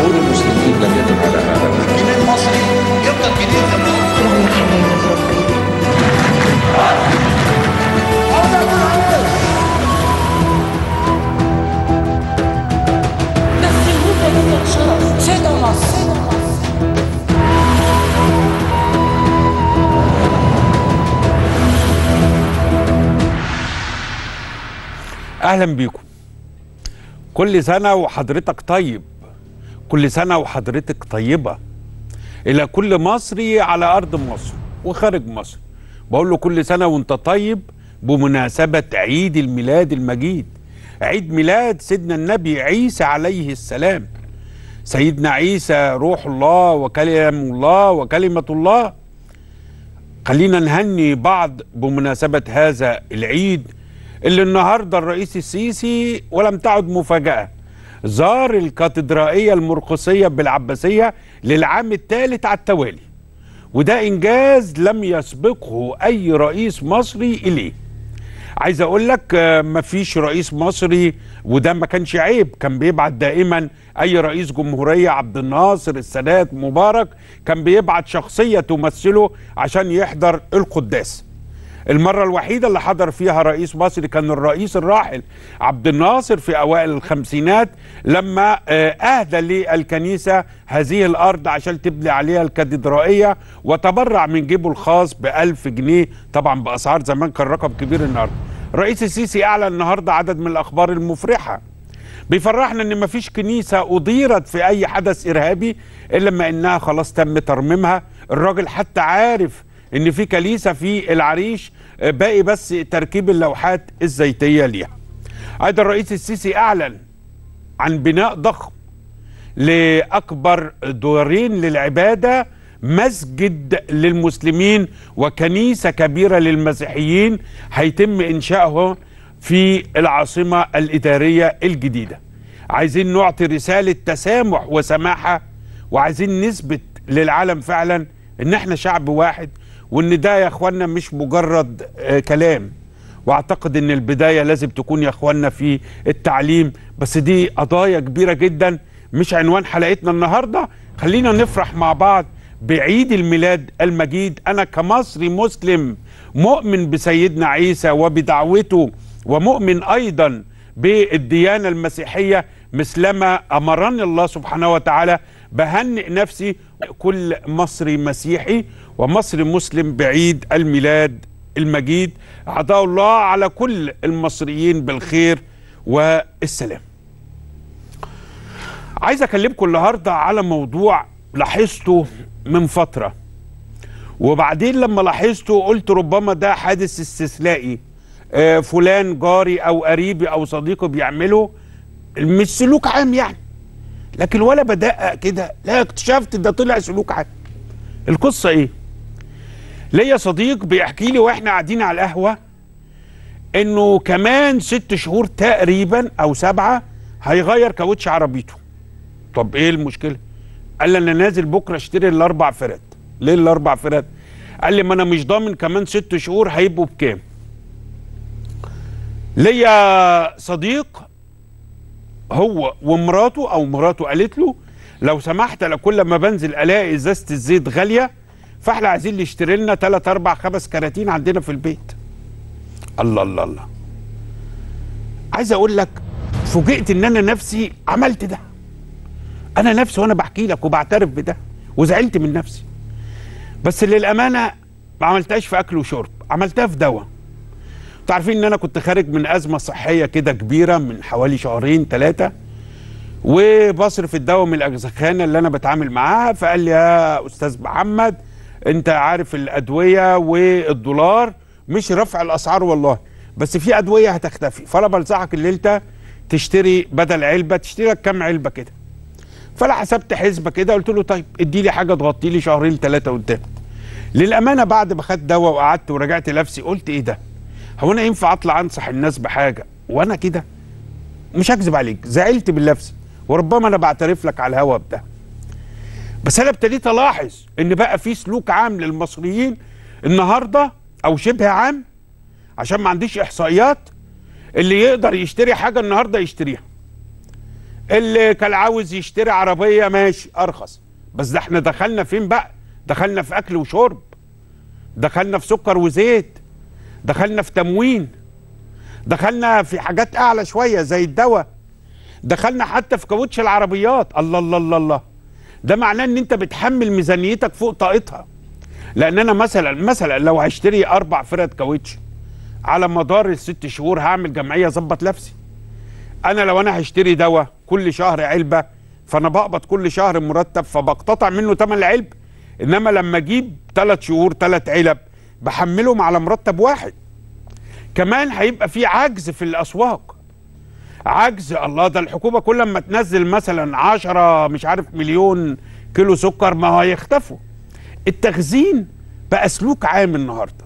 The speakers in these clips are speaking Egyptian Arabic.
جمهور المسلمين لم يكن على هذا النهج الجنيه المصري يفضل جديد زي ما هو اللهم حرمنا ذنوب بس الهدى لك شرف سيدة مصر اهلا بيكم كل سنه وحضرتك طيب كل سنه وحضرتك طيبه الى كل مصري على ارض مصر وخارج مصر بقول له كل سنه وانت طيب بمناسبه عيد الميلاد المجيد عيد ميلاد سيدنا النبي عيسى عليه السلام سيدنا عيسى روح الله وكلم الله وكلمه الله خلينا نهني بعض بمناسبة هذا العيد اللي النهاردة الرئيس السيسي ولم تعد مفاجأة زار الكاتدرائية المرقسية بالعباسية للعام الثالث على التوالي وده إنجاز لم يسبقه أي رئيس مصري إليه عايز اقول لك آه، مفيش رئيس مصري وده ما كانش عيب كان بيبعت دائما اي رئيس جمهوريه عبد الناصر السادات مبارك كان بيبعت شخصيه تمثله عشان يحضر القداس المرة الوحيدة اللي حضر فيها رئيس مصري كان الرئيس الراحل عبد الناصر في أوائل الخمسينات لما آه، أهدى للكنيسة هذه الأرض عشان تبني عليها الكاتدرائية وتبرع من جيبه الخاص بألف جنيه طبعا بأسعار زمان كان رقم كبير النهاردة رئيس السيسي أعلن النهاردة عدد من الأخبار المفرحة بيفرحنا ان مفيش كنيسه اضيرت في اي حدث ارهابي الا لما انها خلاص تم ترميمها الراجل حتى عارف ان في كنيسه في العريش آه، باقي بس تركيب اللوحات الزيتيه ليها ايضا الرئيس السيسي اعلن عن بناء ضخم لاكبر دورين للعباده مسجد للمسلمين وكنيسه كبيره للمسيحيين هيتم انشائه في العاصمه الاداريه الجديده. عايزين نعطي رساله تسامح وسماحه وعايزين نثبت للعالم فعلا ان احنا شعب واحد وان ده يا اخوانا مش مجرد آه، كلام واعتقد ان البدايه لازم تكون يا اخوانا في التعليم بس دي قضايا كبيره جدا مش عنوان حلقتنا النهارده خلينا نفرح مع بعض بعيد الميلاد المجيد انا كمصري مسلم مؤمن بسيدنا عيسى وبدعوته ومؤمن ايضا بالديانه المسيحيه مثلما امرني الله سبحانه وتعالى بهنئ نفسي كل مصري مسيحي ومصري مسلم بعيد الميلاد المجيد عطاء الله على كل المصريين بالخير والسلام عايز اكلمكم النهارده على موضوع لاحظته من فتره وبعدين لما لاحظته قلت ربما ده حادث استثنائي آه، فلان جاري او قريبي او صديقي بيعمله مش سلوك عام يعني لكن ولا بدقق كده لا اكتشفت ده طلع سلوك عام القصه ايه ليا صديق بيحكي لي واحنا قاعدين على القهوه انه كمان ست شهور تقريبا او سبعه هيغير كاوتش عربيته طب ايه المشكله قال لي انا نازل بكره اشتري الاربع فرد ليه الاربع فرد قال لي ما انا مش ضامن كمان ست شهور هيبقوا بكام ليا صديق هو ومراته او مراته قالت له لو سمحت انا كل ما بنزل الاقي ازازه الزيت غاليه فاحنا عايزين نشتري لنا 3 4 5 كراتين عندنا في البيت الله الله الله عايز اقول لك فوجئت ان انا نفسي عملت ده انا نفسي وانا بحكي لك وبعترف بده وزعلت من نفسي بس للامانه ما عملتهاش في اكل وشرب عملتها في دواء انتوا عارفين ان انا كنت خارج من ازمه صحيه كده كبيره من حوالي شهرين ثلاثه وبصرف الدواء من الاجزخانه اللي انا بتعامل معاها فقال لي يا استاذ محمد انت عارف الادويه والدولار مش رفع الاسعار والله بس في ادويه هتختفي فانا بنصحك اللي انت تشتري بدل علبه تشتري لك كام علبه كده فانا حسبت حسبه كده قلت له طيب ادي لي حاجه تغطي لي شهرين ثلاثه قدام للامانه بعد ما خدت دواء وقعدت ورجعت نفسي قلت ايه ده هو انا ينفع اطلع انصح الناس بحاجه وانا كده مش هكذب عليك زعلت من نفسي وربما انا بعترف لك على الهوا بده بس انا ابتديت الاحظ ان بقى في سلوك عام للمصريين النهارده او شبه عام عشان ما عنديش احصائيات اللي يقدر يشتري حاجه النهارده يشتريها اللي كان عاوز يشتري عربيه ماشي ارخص بس ده احنا دخلنا فين بقى دخلنا في اكل وشرب دخلنا في سكر وزيت دخلنا في تموين دخلنا في حاجات اعلى شويه زي الدواء دخلنا حتى في كاوتش العربيات الله الله الله الله ده معناه ان انت بتحمل ميزانيتك فوق طاقتها لان انا مثلا مثلا لو هشتري اربع فرد كاوتش على مدار الست شهور هعمل جمعيه اظبط نفسي انا لو انا هشتري دواء كل شهر علبه فانا بقبض كل شهر مرتب فبقتطع منه ثمن العلب انما لما اجيب ثلاث شهور ثلاث علب بحملهم على مرتب واحد كمان هيبقى في عجز في الاسواق عجز الله ده الحكومه كل ما تنزل مثلا عشرة مش عارف مليون كيلو سكر ما هيختفوا التخزين بقى سلوك عام النهارده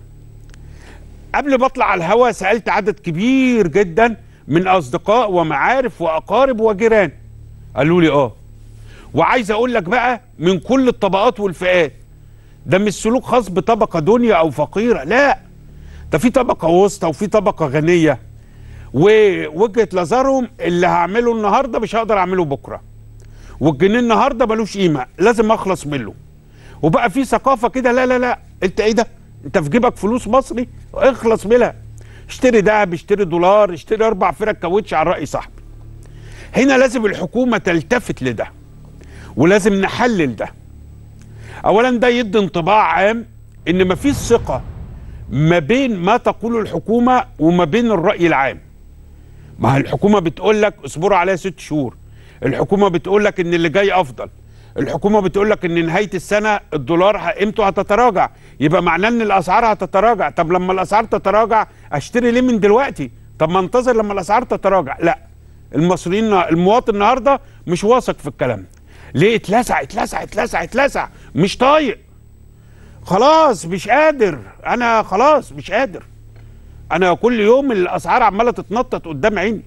قبل ما اطلع على الهوا سالت عدد كبير جدا من اصدقاء ومعارف واقارب وجيران قالوا لي اه وعايز اقول لك بقى من كل الطبقات والفئات ده مش سلوك خاص بطبقه دنيا او فقيره لا ده في طبقه وسطى وفي طبقه غنيه ووجهه نظرهم اللي هعمله النهارده مش هقدر اعمله بكره والجنيه النهارده ملوش قيمه لازم اخلص منه وبقى في ثقافه كده لا لا لا انت ايه ده انت في جيبك فلوس مصري اخلص منها اشتري دهب اشتري دولار اشتري اربع فرق كاوتش على راي صاحبي هنا لازم الحكومه تلتفت لده ولازم نحلل ده اولا ده يدي انطباع عام ان مفيش ثقه ما بين ما تقوله الحكومه وما بين الراي العام ما هي الحكومه بتقول لك اصبروا عليها ست شهور الحكومه بتقول لك ان اللي جاي افضل الحكومه بتقول لك ان نهايه السنه الدولار قيمته هتتراجع يبقى معناه ان الاسعار هتتراجع طب لما الاسعار تتراجع اشتري ليه من دلوقتي طب ما انتظر لما الاسعار تتراجع لا المصريين المواطن النهارده مش واثق في الكلام ده ليه اتلسع اتلسع اتلسع اتلسع مش طايق خلاص مش قادر انا خلاص مش قادر انا كل يوم الاسعار عماله تتنطط قدام عيني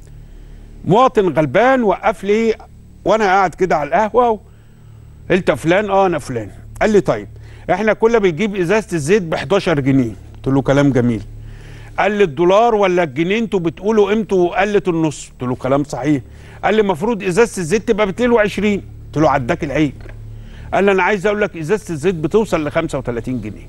مواطن غلبان وقف لي وانا قاعد كده على القهوه انت فلان اه انا فلان قال لي طيب احنا كنا بنجيب ازازه الزيت ب 11 جنيه قلت له كلام جميل قال لي الدولار ولا الجنيه انتوا بتقولوا قيمته قلت النص قلت له كلام صحيح قال لي المفروض ازازه الزيت تبقى ب 22 قلت له عداك العيب قال لي انا عايز اقول لك ازازه الزيت بتوصل ل 35 جنيه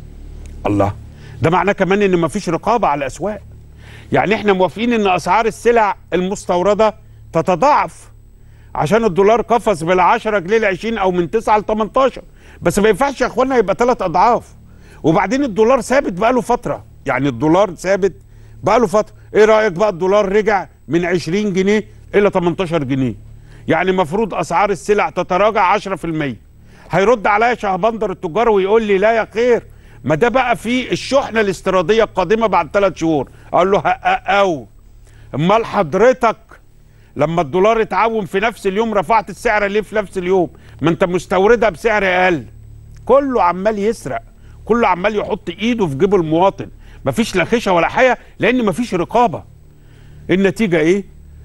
الله ده معناه كمان ان مفيش رقابه على الاسواق يعني احنا موافقين ان اسعار السلع المستورده تتضاعف عشان الدولار قفز بال 10 جنيه ل 20 او من 9 ل 18 بس ما ينفعش يا اخوانا يبقى ثلاث اضعاف وبعدين الدولار ثابت بقاله فتره يعني الدولار ثابت بقاله فتره ايه رايك بقى الدولار رجع من 20 جنيه الى 18 جنيه يعني المفروض اسعار السلع تتراجع 10% هيرد عليا شهبندر التجار ويقول لي لا يا خير ما ده بقى في الشحنه الاستيراديه القادمه بعد ثلاث شهور اقول له او امال حضرتك لما الدولار اتعوم في نفس اليوم رفعت السعر ليه في نفس اليوم ما انت مستوردها بسعر اقل كله عمال يسرق كله عمال يحط ايده في جيب المواطن مفيش لا خشة ولا حياه لان مفيش رقابه النتيجه ايه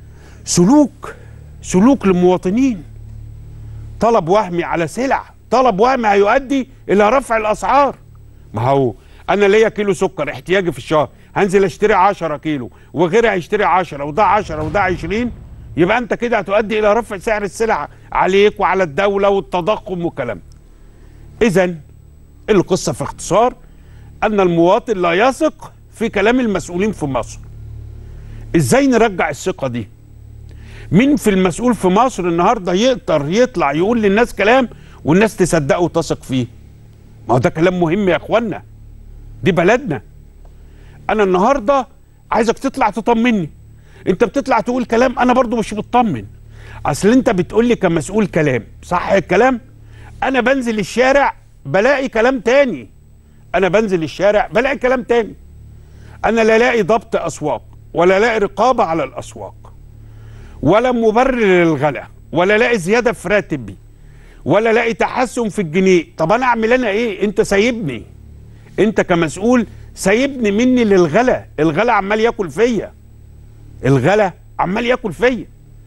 سلوك سلوك للمواطنين طلب وهمي على سلع طلب وهمي هيؤدي الى رفع الاسعار ما هو انا ليا كيلو سكر احتياجي في الشهر هنزل اشتري 10 كيلو وغيري هيشتري 10 وده 10 وده 20 يبقى انت كده هتؤدي الى رفع سعر السلع عليك وعلى الدوله والتضخم والكلام اذا القصه في اختصار ان المواطن لا يثق في كلام المسؤولين في مصر ازاي نرجع الثقه دي مين في المسؤول في مصر النهارده يقدر يطلع يقول للناس كلام والناس تصدقه وتثق فيه ما هو ده كلام مهم يا اخوانا دي بلدنا انا النهارده عايزك تطلع تطمني انت بتطلع تقول كلام انا برضو مش مطمن اصل انت بتقول لي كمسؤول كلام صح الكلام انا بنزل الشارع بلاقي كلام تاني انا بنزل الشارع بلاقي كلام تاني انا لا الاقي ضبط اسواق ولا الاقي رقابه على الاسواق ولا مبرر للغلاء ولا الاقي زياده في راتبي ولا الاقي تحسن في الجنيه طب انا اعمل انا ايه انت سايبني انت كمسؤول سايبني مني للغلا الغلا عمال ياكل فيا الغلا عمال ياكل فيا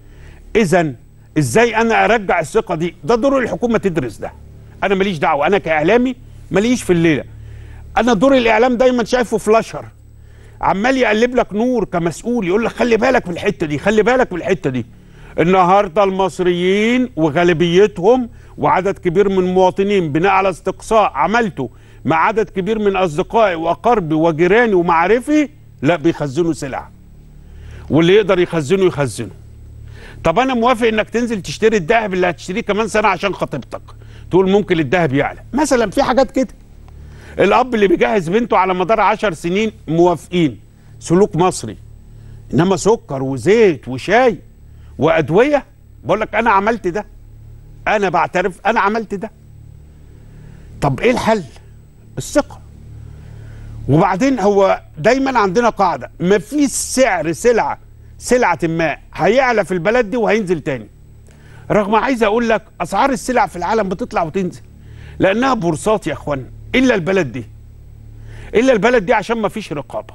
اذا ازاي انا ارجع الثقه دي ده دور الحكومه تدرس ده انا ماليش دعوه انا كاعلامي ماليش في الليله انا دور الاعلام دايما شايفه فلاشر عمال يقلب لك نور كمسؤول يقول لك خلي بالك من الحته دي خلي بالك من الحته دي النهارده المصريين وغالبيتهم وعدد كبير من المواطنين بناء على استقصاء عملته مع عدد كبير من اصدقائي واقاربي وجيراني ومعارفي لا بيخزنوا سلع واللي يقدر يخزنه يخزنه طب انا موافق انك تنزل تشتري الذهب اللي هتشتريه كمان سنه عشان خطيبتك تقول ممكن الذهب يعلى مثلا في حاجات كده الاب اللي بيجهز بنته على مدار عشر سنين موافقين سلوك مصري انما سكر وزيت وشاي وادويه بقول لك انا عملت ده انا بعترف انا عملت ده طب ايه الحل الثقه وبعدين هو دايما عندنا قاعده ما في سعر سلعه سلعه ما هيعلى في البلد دي وهينزل تاني رغم عايز اقول لك اسعار السلع في العالم بتطلع وتنزل لانها بورصات يا اخوانا الا البلد دي الا البلد دي عشان ما فيش رقابه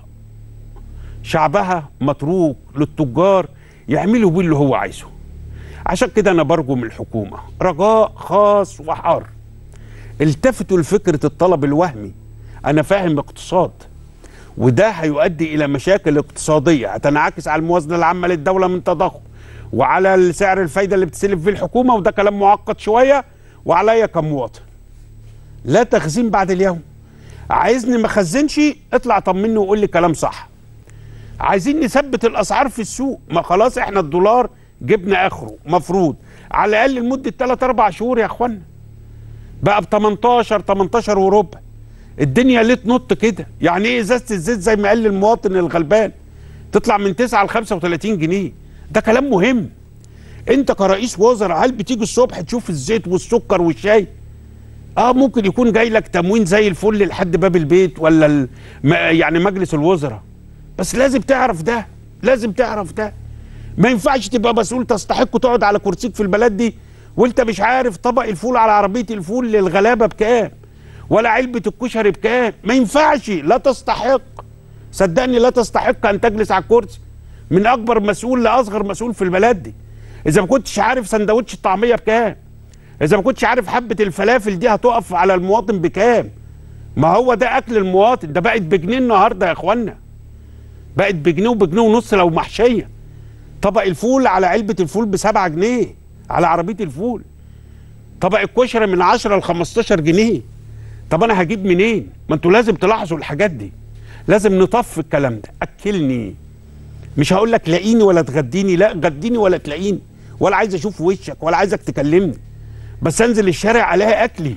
شعبها متروك للتجار يعملوا بيه اللي هو عايزه عشان كده انا برجو من الحكومه رجاء خاص وحار التفتوا لفكره الطلب الوهمي انا فاهم اقتصاد وده هيؤدي الى مشاكل اقتصاديه هتنعكس على الموازنه العامه للدوله من تضخم وعلى سعر الفايده اللي بتسلف فيه الحكومه وده كلام معقد شويه وعليا كمواطن لا تخزين بعد اليوم عايزني ما اخزنش اطلع طمني وقول لي كلام صح عايزين نثبت الاسعار في السوق ما خلاص احنا الدولار جبنا اخره مفروض على الاقل لمده 3 4 شهور يا اخوانا بقى ب 18 18 وربع الدنيا ليه تنط كده يعني ايه ازازه الزيت زي ما قال المواطن الغلبان تطلع من 9 ل 35 جنيه ده كلام مهم انت كرئيس وزراء هل بتيجي الصبح تشوف الزيت والسكر والشاي اه ممكن يكون جاي لك تموين زي الفل لحد باب البيت ولا الم... يعني مجلس الوزراء بس لازم تعرف ده لازم تعرف ده ما ينفعش تبقى مسؤول تستحق تقعد على كرسيك في البلد دي وانت مش عارف طبق الفول على عربيه الفول للغلابه بكام ولا علبه الكشري بكام ما ينفعش لا تستحق صدقني لا تستحق ان تجلس على الكرسي من اكبر مسؤول لاصغر مسؤول في البلد دي اذا ما كنتش عارف سندوتش الطعميه بكام اذا ما كنتش عارف حبه الفلافل دي هتقف على المواطن بكام ما هو ده اكل المواطن ده بقت بجنيه النهارده يا اخوانا بقت بجنيه وبجنيه ونص لو محشيه طبق الفول على علبه الفول بسبعة جنيه على عربيه الفول طبق الكشري من 10 ل 15 جنيه طب انا هجيب منين ما انتوا لازم تلاحظوا الحاجات دي لازم نطف الكلام ده اكلني مش هقول لك لاقيني ولا تغديني لا غديني ولا تلاقيني ولا عايز اشوف وشك ولا عايزك تكلمني بس انزل الشارع الاقي اكلي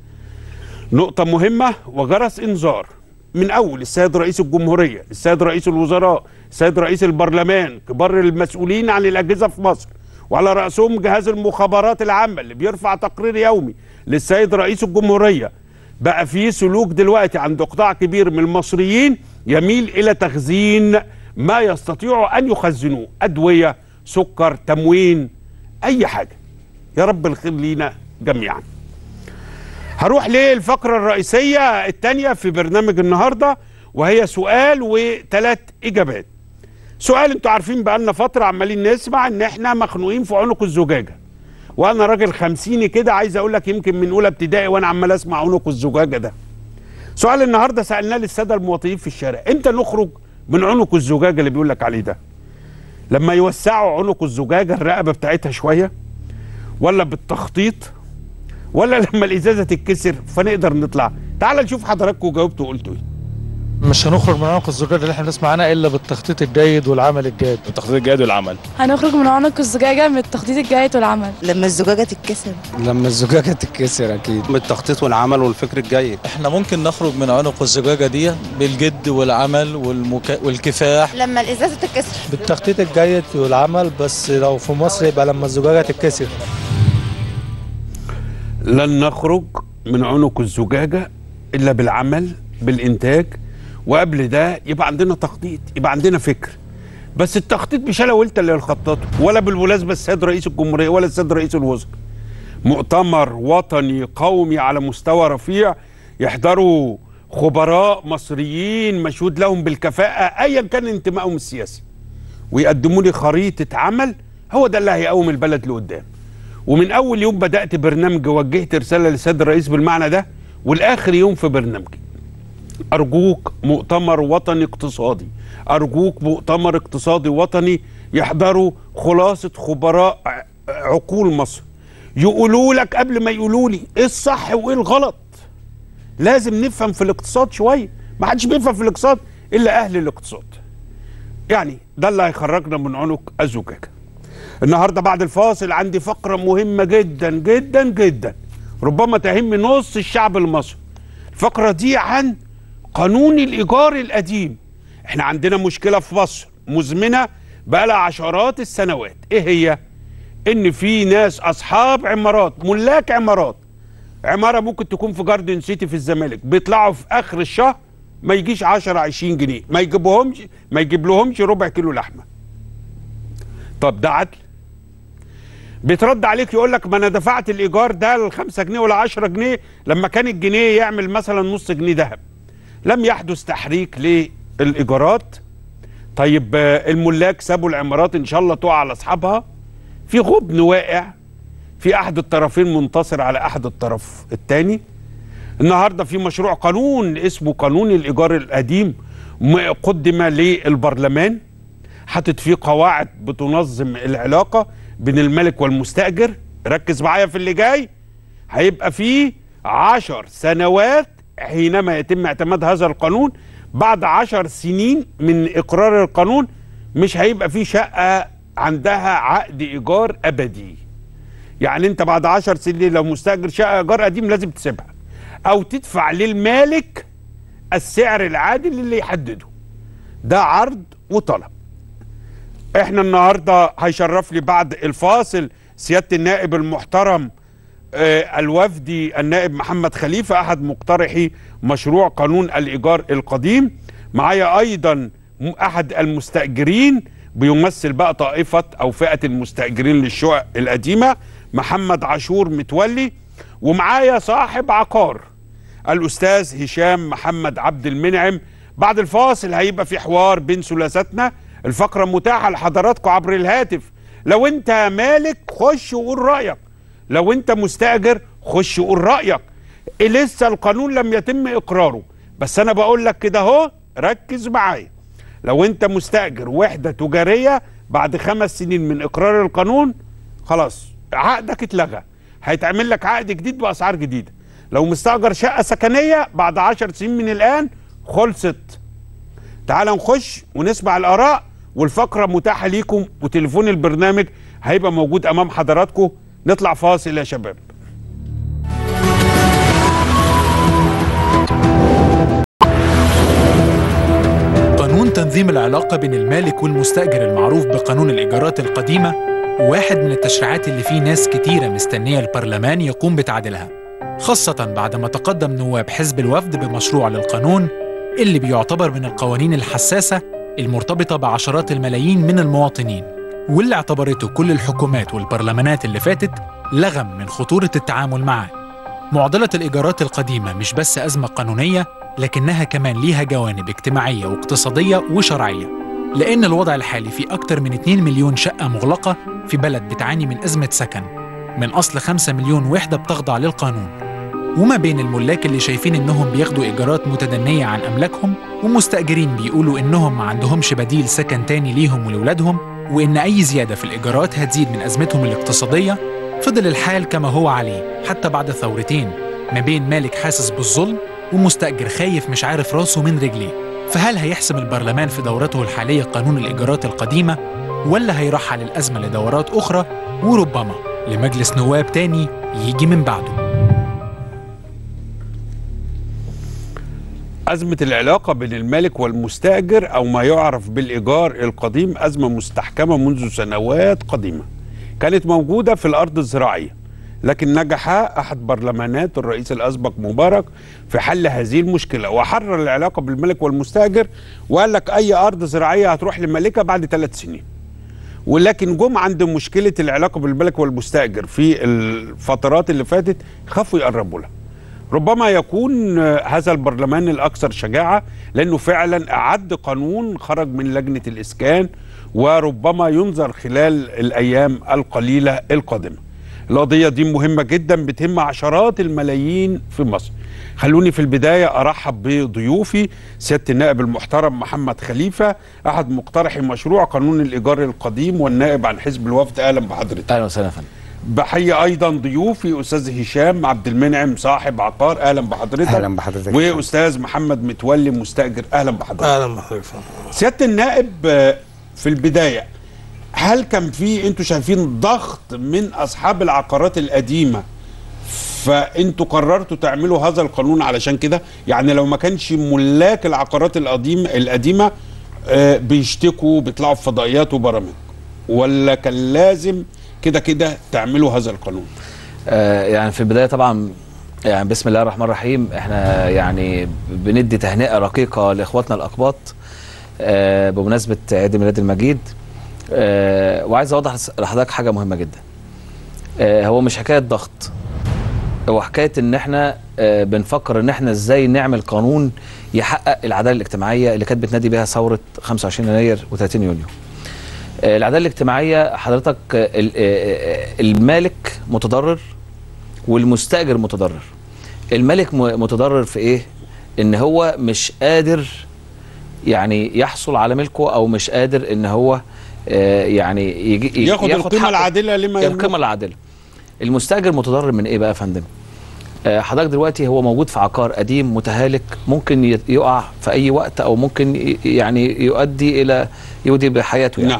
نقطة مهمة وجرس انذار من اول السيد رئيس الجمهورية السيد رئيس الوزراء السيد رئيس البرلمان كبار المسؤولين عن الاجهزة في مصر وعلى رأسهم جهاز المخابرات العامة اللي بيرفع تقرير يومي للسيد رئيس الجمهورية بقى في سلوك دلوقتي عند قطاع كبير من المصريين يميل الى تخزين ما يستطيعوا ان يخزنوه ادويه سكر تموين اي حاجه يا رب الخير لينا جميعا هروح للفقره الرئيسيه الثانيه في برنامج النهارده وهي سؤال وثلاث اجابات سؤال انتوا عارفين بقالنا فتره عمالين نسمع ان احنا مخنوقين في عنق الزجاجه وانا راجل خمسيني كده عايز اقول لك يمكن من اولى ابتدائي وانا عمال اسمع عنق الزجاجه ده سؤال النهارده سالناه للساده المواطنين في الشارع امتى نخرج من عنق الزجاجه اللي بيقول لك عليه ده لما يوسعوا عنق الزجاجه الرقبه بتاعتها شويه ولا بالتخطيط ولا لما الازازه تتكسر فنقدر نطلع تعال نشوف حضراتكم جاوبتوا وقلتوا ايه مش هنخرج من عنق الزجاجة اللي احنا بنسمع عنها الا بالتخطيط الجيد والعمل الجاد التخطيط الجيد والعمل هنخرج من عنق الزجاجة من التخطيط الجيد والعمل لما الزجاجة تتكسر لما الزجاجة تتكسر أكيد بالتخطيط والعمل والفكر الجيد احنا ممكن نخرج من عنق الزجاجة دي بالجد والعمل والمكا... والكفاح لما الإزازة تتكسر بالتخطيط الجيد والعمل بس لو في مصر يبقى لما الزجاجة تتكسر لن نخرج من عنق الزجاجه الا بالعمل بالانتاج وقبل ده يبقى عندنا تخطيط يبقى عندنا فكر بس التخطيط مش انا وانت اللي نخططه ولا بالمناسبه السيد رئيس الجمهوريه ولا السيد رئيس الوزراء مؤتمر وطني قومي على مستوى رفيع يحضروا خبراء مصريين مشهود لهم بالكفاءه ايا كان انتمائهم السياسي ويقدموا لي خريطه عمل هو ده اللي هيقوم البلد لقدام ومن اول يوم بدات برنامج وجهت رساله للسيد الرئيس بالمعنى ده والاخر يوم في برنامجي أرجوك مؤتمر وطني اقتصادي أرجوك مؤتمر اقتصادي وطني يحضروا خلاصه خبراء ع- عقول مصر يقولوا لك قبل ما يقولوا لي ايه الصح وايه الغلط لازم نفهم في الاقتصاد شويه ما حدش بيفهم في الاقتصاد الا اهل الاقتصاد يعني ده اللي هيخرجنا من عنق الزجاجه النهارده بعد الفاصل عندي فقره مهمه جدا جدا جدا ربما تهم نص الشعب المصري الفقره دي عن قانون الايجار القديم احنا عندنا مشكله في مصر مزمنه بقى لها عشرات السنوات ايه هي ان في ناس اصحاب عمارات ملاك عمارات عماره ممكن تكون في جاردن سيتي في الزمالك بيطلعوا في اخر الشهر ما يجيش 10 20 جنيه ما يجيبهمش ما يجيب لهمش ربع كيلو لحمه طب ده عدل بيترد عليك يقول لك ما انا دفعت الايجار ده ال 5 جنيه ولا 10 جنيه لما كان الجنيه يعمل مثلا نص جنيه ذهب لم يحدث تحريك للايجارات طيب آه، الملاك سابوا العمارات ان شاء الله تقع على اصحابها في غبن واقع في احد الطرفين منتصر على احد الطرف الثاني النهارده في مشروع قانون اسمه قانون الايجار القديم م- قدم للبرلمان حاطط فيه قواعد بتنظم العلاقه بين الملك والمستاجر ركز معايا في اللي جاي هيبقى فيه عشر سنوات حينما يتم اعتماد هذا القانون بعد عشر سنين من اقرار القانون مش هيبقى فيه شقه عندها عقد ايجار ابدي يعني انت بعد عشر سنين لو مستاجر شقه ايجار قديم لازم تسيبها او تدفع للمالك السعر العادل اللي يحدده ده عرض وطلب احنا النهارده هيشرف لي بعد الفاصل سياده النائب المحترم آه، الوفدي النائب محمد خليفه احد مقترحي مشروع قانون الايجار القديم معايا ايضا م- احد المستاجرين بيمثل بقى طائفه او فئه المستاجرين للشقق القديمه محمد عاشور متولي ومعايا صاحب عقار الاستاذ هشام محمد عبد المنعم بعد الفاصل هيبقى في حوار بين ثلاثتنا الفقره متاحه لحضراتكم عبر الهاتف لو انت مالك خش وقول رايك لو انت مستاجر خش وقول رايك إيه لسه القانون لم يتم اقراره بس انا بقول لك كده اهو ركز معايا لو انت مستاجر وحده تجاريه بعد خمس سنين من اقرار القانون خلاص عقدك اتلغى هيتعمل لك عقد جديد باسعار جديده لو مستاجر شقه سكنيه بعد عشر سنين من الان خلصت تعال نخش ونسمع الاراء والفقره متاحه ليكم وتليفون البرنامج هيبقى موجود امام حضراتكم نطلع فاصل يا شباب قانون تنظيم العلاقة بين المالك والمستأجر المعروف بقانون الإيجارات القديمة واحد من التشريعات اللي فيه ناس كتيرة مستنية البرلمان يقوم بتعديلها خاصة بعد ما تقدم نواب حزب الوفد بمشروع للقانون اللي بيعتبر من القوانين الحساسة المرتبطة بعشرات الملايين من المواطنين واللي اعتبرته كل الحكومات والبرلمانات اللي فاتت لغم من خطورة التعامل معاه معضلة الإيجارات القديمة مش بس أزمة قانونية لكنها كمان ليها جوانب اجتماعية واقتصادية وشرعية لأن الوضع الحالي في أكتر من 2 مليون شقة مغلقة في بلد بتعاني من أزمة سكن من أصل 5 مليون وحدة بتخضع للقانون وما بين الملاك اللي شايفين إنهم بياخدوا إيجارات متدنية عن أملاكهم ومستأجرين بيقولوا إنهم ما عندهمش بديل سكن تاني ليهم ولولادهم وإن أي زيادة في الإيجارات هتزيد من أزمتهم الاقتصادية فضل الحال كما هو عليه حتى بعد ثورتين ما بين مالك حاسس بالظلم ومستأجر خايف مش عارف راسه من رجليه فهل هيحسم البرلمان في دورته الحالية قانون الإيجارات القديمة ولا هيرحل الأزمة لدورات أخرى وربما لمجلس نواب تاني يجي من بعده أزمة العلاقة بين المالك والمستأجر أو ما يعرف بالإيجار القديم أزمة مستحكمة منذ سنوات قديمة كانت موجودة في الأرض الزراعية لكن نجح أحد برلمانات الرئيس الأسبق مبارك في حل هذه المشكلة وحرر العلاقة بالملك والمستأجر وقال لك أي أرض زراعية هتروح لمالكها بعد ثلاث سنين ولكن جم عند مشكلة العلاقة بالملك والمستأجر في الفترات اللي فاتت خافوا يقربوا لها ربما يكون آه، هذا البرلمان الأكثر شجاعة لأنه فعلا أعد قانون خرج من لجنة الإسكان وربما ينظر خلال الأيام القليلة القادمة القضيه دي مهمه جدا بتهم عشرات الملايين في مصر خلوني في البدايه ارحب بضيوفي سياده النائب المحترم محمد خليفه احد مقترحي مشروع قانون الايجار القديم والنائب عن حزب الوفد اهلا بحضرتك اهلا وسهلا يا فندم بحيي ايضا ضيوفي استاذ هشام عبد المنعم صاحب عقار اهلا بحضرتك اهلا بحضرتك واستاذ محمد متولي مستاجر اهلا بحضرتك اهلا بحضرتك سياده النائب آه، في البدايه هل كان في انتوا شايفين ضغط من اصحاب العقارات القديمه فانتوا قررتوا تعملوا هذا القانون علشان كده يعني لو ما كانش ملاك العقارات القديمه القديمه آه، بيشتكوا بيطلعوا في فضائيات وبرامج ولا كان لازم كده كده تعملوا هذا القانون آه يعني في البدايه طبعا يعني بسم الله الرحمن الرحيم احنا يعني بندي تهنئه رقيقه لاخواتنا الاقباط آه بمناسبه عيد ميلاد المجيد آه وعايز اوضح لحضرتك حاجه مهمه جدا آه هو مش حكايه ضغط هو حكايه ان احنا آه بنفكر ان احنا ازاي نعمل قانون يحقق العداله الاجتماعيه اللي كانت بتنادي بها ثوره 25 يناير و30 يونيو آه، العداله الاجتماعيه حضرتك آه، ال- آه، آه، المالك متضرر والمستاجر متضرر المالك م- متضرر في ايه ان هو مش قادر يعني يحصل على ملكه او مش قادر ان هو آه، يعني يجي ياخد القيمه حقه. العادله لما يملك. القيمه العادله المستاجر متضرر من ايه بقى يا فندم آه، حضرتك دلوقتي هو موجود في عقار قديم متهالك ممكن ي- يقع في اي وقت او ممكن ي- يعني يؤدي الى يودي بحياته يعني نعم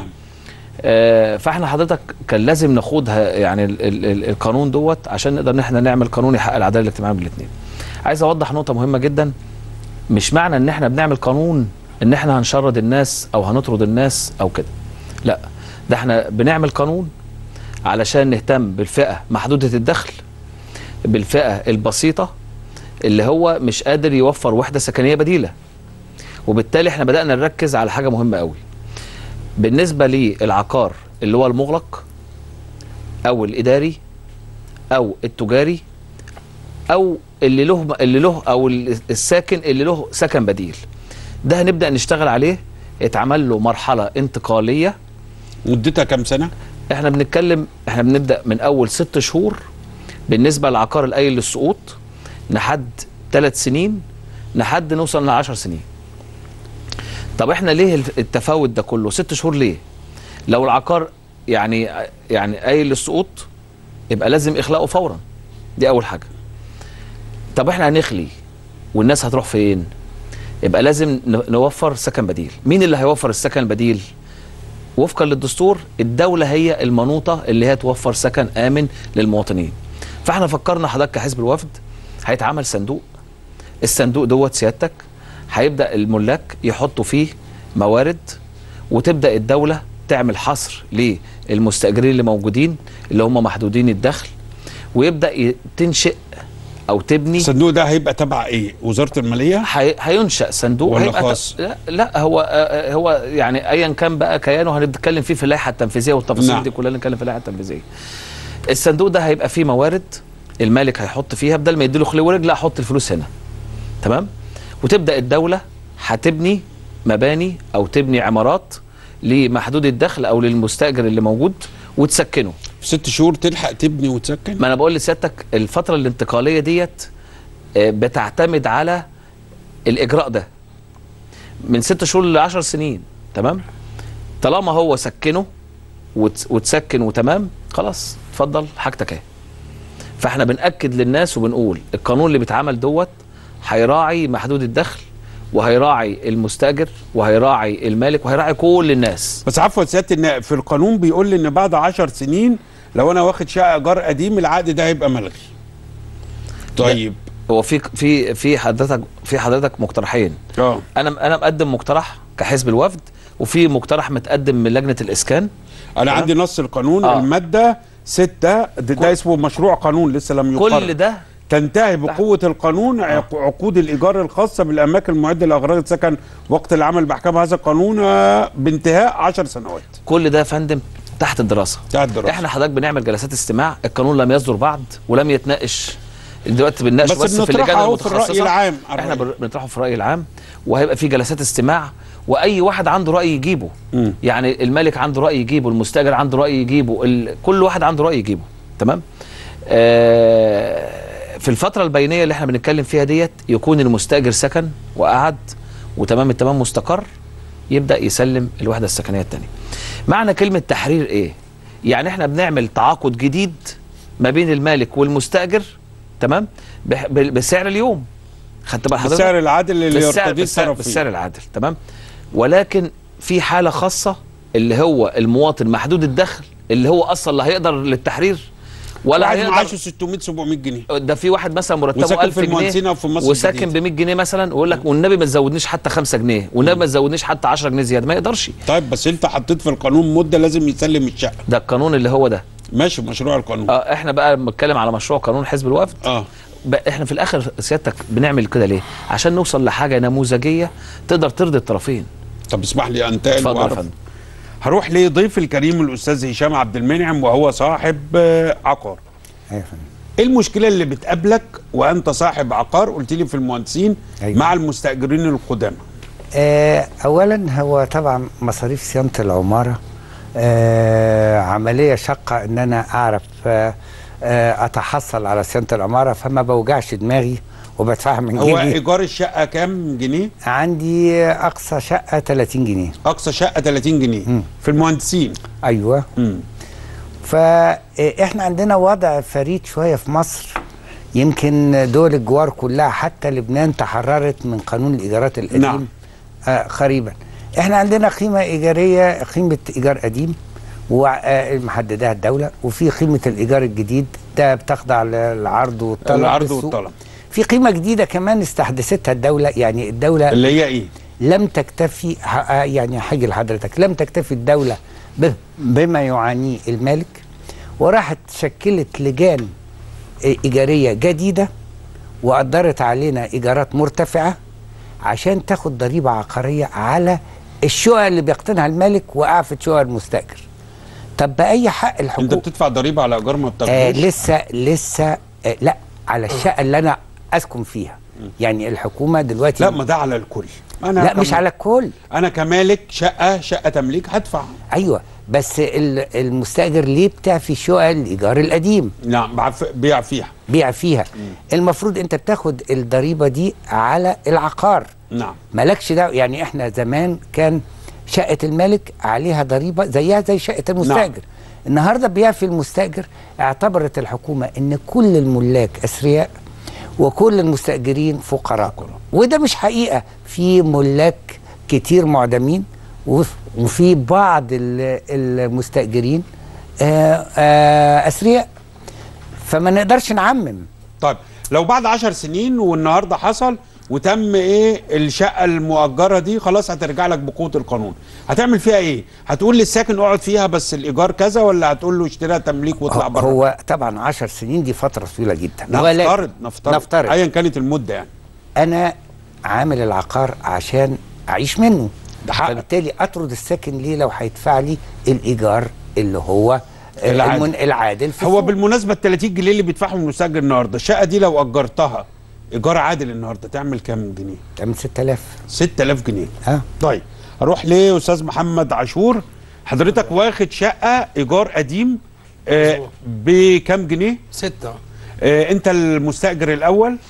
آه، فاحنا حضرتك كان لازم ناخدها يعني ال ال ال القانون دوت عشان نقدر ان احنا نعمل قانون يحقق العداله الاجتماعيه بين الاثنين. عايز اوضح نقطه مهمه جدا مش معنى ان احنا بنعمل قانون ان احنا هنشرد الناس او هنطرد الناس او كده. لا ده احنا بنعمل قانون علشان نهتم بالفئه محدوده الدخل بالفئه البسيطه اللي هو مش قادر يوفر وحده سكنيه بديله. وبالتالي احنا بدانا نركز على حاجه مهمه قوي. بالنسبه للعقار اللي هو المغلق او الاداري او التجاري او اللي له اللي له او الساكن اللي له سكن بديل ده هنبدا نشتغل عليه يتعمل له مرحله انتقاليه مدتها كام سنه احنا بنتكلم احنا بنبدا من اول ست شهور بالنسبه للعقار القايل للسقوط لحد ثلاث سنين لحد نوصل ل 10 سنين طب احنا ليه التفاوت ده كله ست شهور ليه لو العقار يعني يعني قايل للسقوط يبقى لازم اخلاقه فورا دي اول حاجه طب احنا هنخلي والناس هتروح فين يبقى لازم ن- نوفر سكن بديل مين اللي هيوفر السكن البديل وفقا للدستور الدولة هي المنوطة اللي هي توفر سكن آمن للمواطنين فاحنا فكرنا حضرتك كحزب الوفد هيتعمل صندوق الصندوق دوت سيادتك هيبدأ الملاك يحطوا فيه موارد وتبدأ الدولة تعمل حصر للمستأجرين اللي موجودين اللي هم محدودين الدخل ويبدأ ي- تنشئ أو تبني الصندوق ده هيبقى تبع ايه وزاره الماليه هي... هينشأ صندوق ولا هيبقى خاص؟ لا, لا هو آه، هو يعني ايا كان بقى كيانه هنتكلم فيه في اللائحه التنفيذيه والتفاصيل نعم. دي كلها نتكلم في اللائحه التنفيذيه. الصندوق ده هيبقى فيه موارد المالك هيحط فيها بدل ما يديله خلي ورجل لا احط الفلوس هنا. تمام؟ وتبدا الدوله هتبني مباني او تبني عمارات لمحدود الدخل او للمستاجر اللي موجود وتسكنه. في ست شهور تلحق تبني وتسكن ما انا بقول لسيادتك الفتره الانتقاليه ديت آه، بتعتمد على الاجراء ده من ست شهور ل 10 سنين تمام طالما هو سكنه وت- وتسكن وتمام خلاص اتفضل حاجتك اهي فاحنا بناكد للناس وبنقول القانون اللي بيتعمل دوت هيراعي محدود الدخل وهيراعي المستاجر وهيراعي المالك وهيراعي كل الناس بس عفوا سياده النائب في القانون بيقول لي ان بعد 10 سنين لو انا واخد شقه ايجار قديم العقد ده هيبقى ملغي طيب هو في في في حضرتك في حضرتك مقترحين اه انا انا مقدم مقترح كحزب الوفد وفي مقترح متقدم من لجنه الاسكان انا تمام؟ عندي نص القانون آه. آه. الماده ستة ده, ده اسمه مشروع قانون لسه لم يقر كل ده تنتهي بقوة القانون عق- عقود الإيجار الخاصة بالأماكن المعدة لأغراض السكن وقت العمل بأحكام هذا القانون آه، بانتهاء 10 سنوات كل ده يا فندم تحت الدراسه تحت الدراسة احنا حضرتك بنعمل جلسات استماع القانون لم يصدر بعد ولم يتناقش دلوقتي بنناقش بس بس, في بنطرحه اللجان أهو في المتخصصه الرأي العام احنا بر- بنطرحه في الراي العام وهيبقى في جلسات استماع واي واحد عنده راي يجيبه مم. يعني المالك عنده راي يجيبه المستاجر عنده راي يجيبه ال... كل واحد عنده راي يجيبه تمام آه في الفتره البينيه اللي احنا بنتكلم فيها ديت يكون المستاجر سكن وقعد وتمام التمام مستقر يبدا يسلم الوحده السكنيه الثانيه معنى كلمه تحرير ايه يعني احنا بنعمل تعاقد جديد ما بين المالك والمستاجر تمام بح- بال- بسعر اليوم خدت بقى حضرتك بالسعر العادل اللي بالسعر, يرتضيه بالسعر, الطرفين. بالسعر العادل تمام ولكن في حاله خاصه اللي هو المواطن محدود الدخل اللي هو اصلا لا هيقدر للتحرير ولا واحد هيقدر معاشه 600 700 جنيه ده في واحد مثلا مرتبه وساكن 1000 في المهندسين جنيه أو في مصر وساكن الجديدة. ب 100 جنيه مثلا ويقول لك والنبي ما تزودنيش حتى 5 جنيه والنبي ما تزودنيش حتى 10 جنيه زياده ما يقدرش طيب بس انت حطيت في القانون مده لازم يسلم الشقه ده القانون اللي هو ده ماشي مشروع القانون اه احنا بقى بنتكلم على مشروع قانون حزب الوفد اه بقى احنا في الاخر سيادتك بنعمل كده ليه عشان نوصل لحاجه نموذجيه تقدر ترضي الطرفين طب اسمح لي انتقل اتفضل يا واعرف فندم هروح لضيف الكريم الاستاذ هشام عبد المنعم وهو صاحب آه، عقار ايوه يا فندم. ايه المشكله اللي بتقابلك وانت صاحب عقار قلت لي في المهندسين أيوة. مع المستاجرين القدامى آه، اولا هو طبعا مصاريف صيانه العماره آه، عمليه شاقه ان انا اعرف آه، آه، اتحصل على صيانه العماره فما بوجعش دماغي وبدفعها من هو جيبي ايجار الشقه كام جنيه عندي اقصى شقه 30 جنيه اقصى شقه 30 جنيه مم. في المهندسين ايوه مم. فاحنا عندنا وضع فريد شويه في مصر يمكن دول الجوار كلها حتى لبنان تحررت من قانون الايجارات القديم نعم. آه قريبا احنا عندنا قيمه ايجاريه قيمه ايجار قديم ومحددها الدوله وفي قيمه الايجار الجديد ده بتخضع للعرض والطلب العرض بالسوق. والطلب في قيمه جديده كمان استحدثتها الدوله يعني الدوله اللي هي ايه لم تكتفي ه- آه يعني هاجي لحضرتك لم تكتفي الدولة ب- بما يعانيه المالك وراحت شكلت لجان آه، إيجارية جديدة وقدرت علينا إيجارات مرتفعة عشان تاخد ضريبة عقارية على الشقق اللي بيقتنها المالك وأعفت شقق المستأجر طب بأي حق انت الحكومة بتدفع ضريبه على ايجار ما آه بتاخدوش لسه لسه آه لا على الشقة اللي أنا أسكن فيها يعني الحكومة دلوقتي لا ما ده على الكل انا لا مش كم- على الكل انا كمالك شقه شقه تمليك هدفع ايوه بس ال- المستاجر ليه بتعفي شقق الايجار القديم نعم بعف- بيع فيها بيع فيها المفروض انت بتاخد الضريبه دي على العقار نعم مالكش دعوه يعني احنا زمان كان شقه الملك عليها ضريبه زيها زي شقه المستاجر النهارده بيعفي المستاجر اعتبرت الحكومه ان كل الملاك اثرياء وكل المستاجرين فقراء وده مش حقيقه في ملاك كتير معدمين وف- وفي بعض ال- المستاجرين آه، آه، اثرياء فما نقدرش نعمم طيب لو بعد عشر سنين والنهارده حصل وتم ايه الشقه المؤجره دي خلاص هترجع لك بقوه القانون هتعمل فيها ايه هتقول للساكن اقعد فيها بس الايجار كذا ولا هتقول له اشتريها تمليك واطلع بره هو طبعا 10 سنين دي فتره طويله جدا نفترض نفترض نفترض ايا كانت المده يعني انا عامل العقار عشان اعيش منه ده حقك. فبالتالي اطرد الساكن ليه لو هيدفع لي الايجار اللي هو العادل. المن... العادل في هو السوق. بالمناسبه ال 30 جنيه اللي بيدفعهم المستاجر النهارده الشقه دي لو اجرتها ايجار عادل النهارده تعمل كام جنيه تعمل 6000 6000 جنيه اه طيب اروح لاستاذ محمد عاشور حضرتك واخد شقه ايجار قديم آه بكام جنيه ستة آه انت المستاجر الاول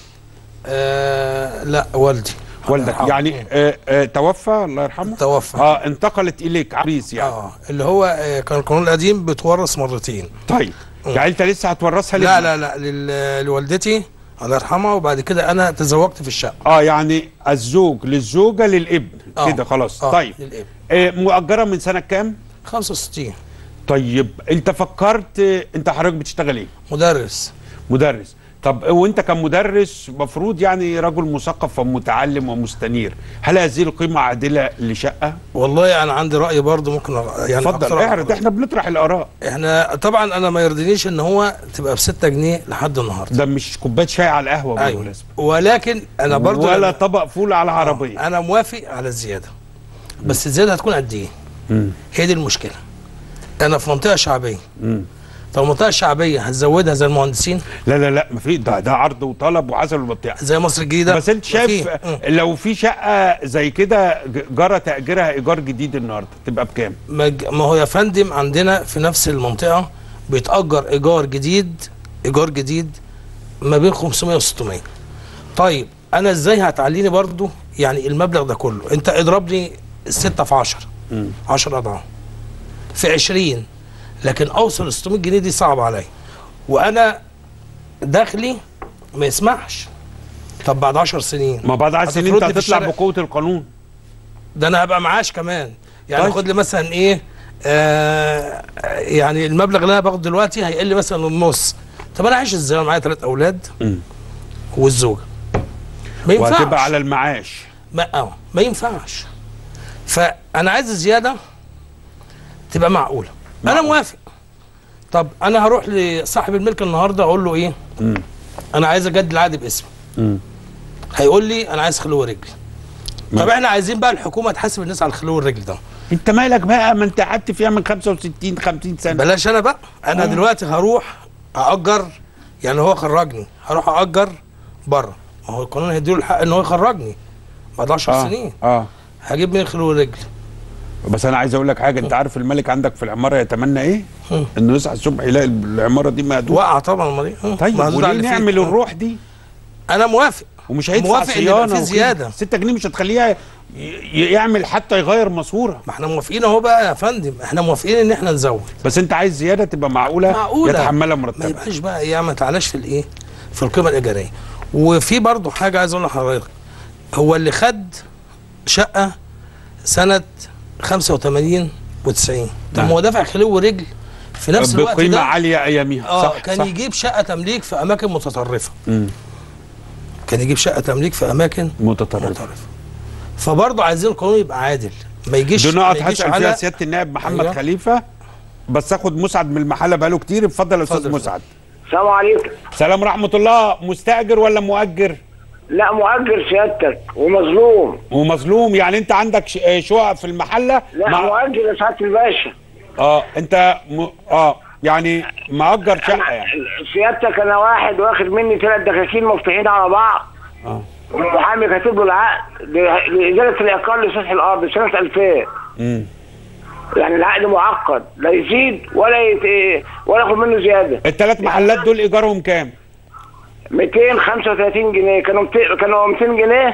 آه لا والدي والدك يرحمه. يعني آه آه توفى الله يرحمه توفى اه انتقلت اليك عريس يعني اه اللي هو آه كان القانون القديم بتورث مرتين طيب يعني انت لسه هتورثها لا لابنك؟ لا لا لل- لوالدتي الله يرحمها وبعد كده انا تزوجت في الشقه اه يعني الزوج للزوجه للابن آه. كده خلاص آه، طيب للابن. آه مؤجره من سنه كام 65 طيب انت فكرت آه، انت حضرتك بتشتغل ايه مدرس مدرس طب وانت كمدرس مفروض يعني رجل مثقف ومتعلم ومستنير هل هذه القيمه عادله لشقه والله انا عندي راي برضه ممكن أغ- يعني اتفضل أقترح اعرض على احنا بنطرح الاراء احنا طبعا انا ما يرضينيش ان هو تبقى ب 6 جنيه لحد النهارده ده مش كوبايه شاي على القهوه ايوه بالمناسبه ولكن انا برضه ولا لما- طبق فول على عربيه انا موافق على الزياده بس الزياده هتكون قد ايه؟ مم. هي دي المشكله انا في منطقه شعبيه مم. طب المنطقه الشعبيه هتزودها زي المهندسين لا لا لا ما في ده ده عرض وطلب وعسل وبتاع زي مصر الجديده بس انت شايف مفيش. لو في شقه زي كده ج- جرى تاجيرها ايجار جديد النهارده تبقى بكام ما ج- ما هو يا فندم عندنا في نفس المنطقه بيتاجر ايجار جديد ايجار جديد ما بين 500 و 600 طيب انا ازاي هتعليني برضو يعني المبلغ ده كله انت اضرب لي 6 في 10 10 اضعاف في 20 لكن اوصل ل 600 جنيه دي صعبه عليا وانا دخلي ما يسمحش طب بعد 10 سنين ما بعد 10 سنين انت هتفرضني في هتطلع الشارع؟ بقوه القانون ده انا هبقى معاش كمان يعني طيب. خد لي مثلا ايه آه يعني المبلغ اللي انا باخده دلوقتي هيقل مثلا النص طب انا عايش ازاي انا معايا ثلاث اولاد مم. والزوجه ما ينفعش وهتبقى على المعاش ما اه ما ينفعش فانا عايز الزياده تبقى معقوله انا موافق طب انا هروح لصاحب الملك النهارده اقول له ايه مم. انا عايز اجدد العقد باسمي مم. هيقول لي انا عايز خلو رجل ما- طب احنا عايزين بقى الحكومه تحاسب الناس على الخلو الرجل ده انت مالك بقى ما انت قعدت فيها من 65 50 سنه بلاش انا بقى انا آه. دلوقتي هروح ااجر يعني هو خرجني هروح ااجر بره ما هو القانون هيديله الحق ان هو يخرجني بعد 10 اه سنين اه هجيب من خلو الرجل بس انا عايز اقول لك حاجه انت عارف الملك عندك في العماره يتمنى ايه؟ انه يصحى الصبح يلاقي العماره دي مهدوده وقع طبعا امال ايه طيب مهدود وليه على اللي فيه. نعمل آه. الروح دي؟ انا موافق ومش هيدفع موافق ان يبقى صيانه في وكده. زياده 6 جنيه مش هتخليها ي- ي- يعمل حتى يغير ماسوره ما احنا موافقين اهو بقى يا فندم احنا موافقين ان احنا نزود بس انت عايز زياده تبقى معقوله معقوله يتحملها ما مرتبه يبقاش بقى ايه ما تعلاش في الايه في القيمه الايجاريه وفي برضه حاجه عايز اقول لحضرتك هو اللي خد شقه سنه 85 و90 طب نعم. ما هو دافع خلو ورجل في نفس الوقت بقيمه ده عاليه اياميها اه صح كان صح. يجيب شقه تمليك في اماكن متطرفه مم. كان يجيب شقه تمليك في اماكن متطرفه متطرفه فبرضه عايزين القانون يبقى عادل ما يجيش دي ما نقط يجيش هسال فيها سياده النائب محمد أيوة. خليفه بس اخد مسعد من المحله بقاله كتير اتفضل يا استاذ اتفضل. مسعد السلام عليكم سلام ورحمه الله مستاجر ولا مؤجر لا مؤجر سيادتك ومظلوم ومظلوم يعني انت عندك ش- آه، شقق في المحله لا مع- مؤجر يا سعاده الباشا اه انت م... اه يعني مأجر شقه يعني سيادتك انا واحد واخد مني ثلاث دكاكين مفتوحين على بعض اه والمحامي كاتب له العقد ل- لازاله العقار لسطح الارض سنه 2000 امم يعني العقد معقد لا يزيد ولا يت... ولا ياخد منه زياده الثلاث محلات دول ايجارهم كام 235 جنيه كانوا مت... كانوا 200 جنيه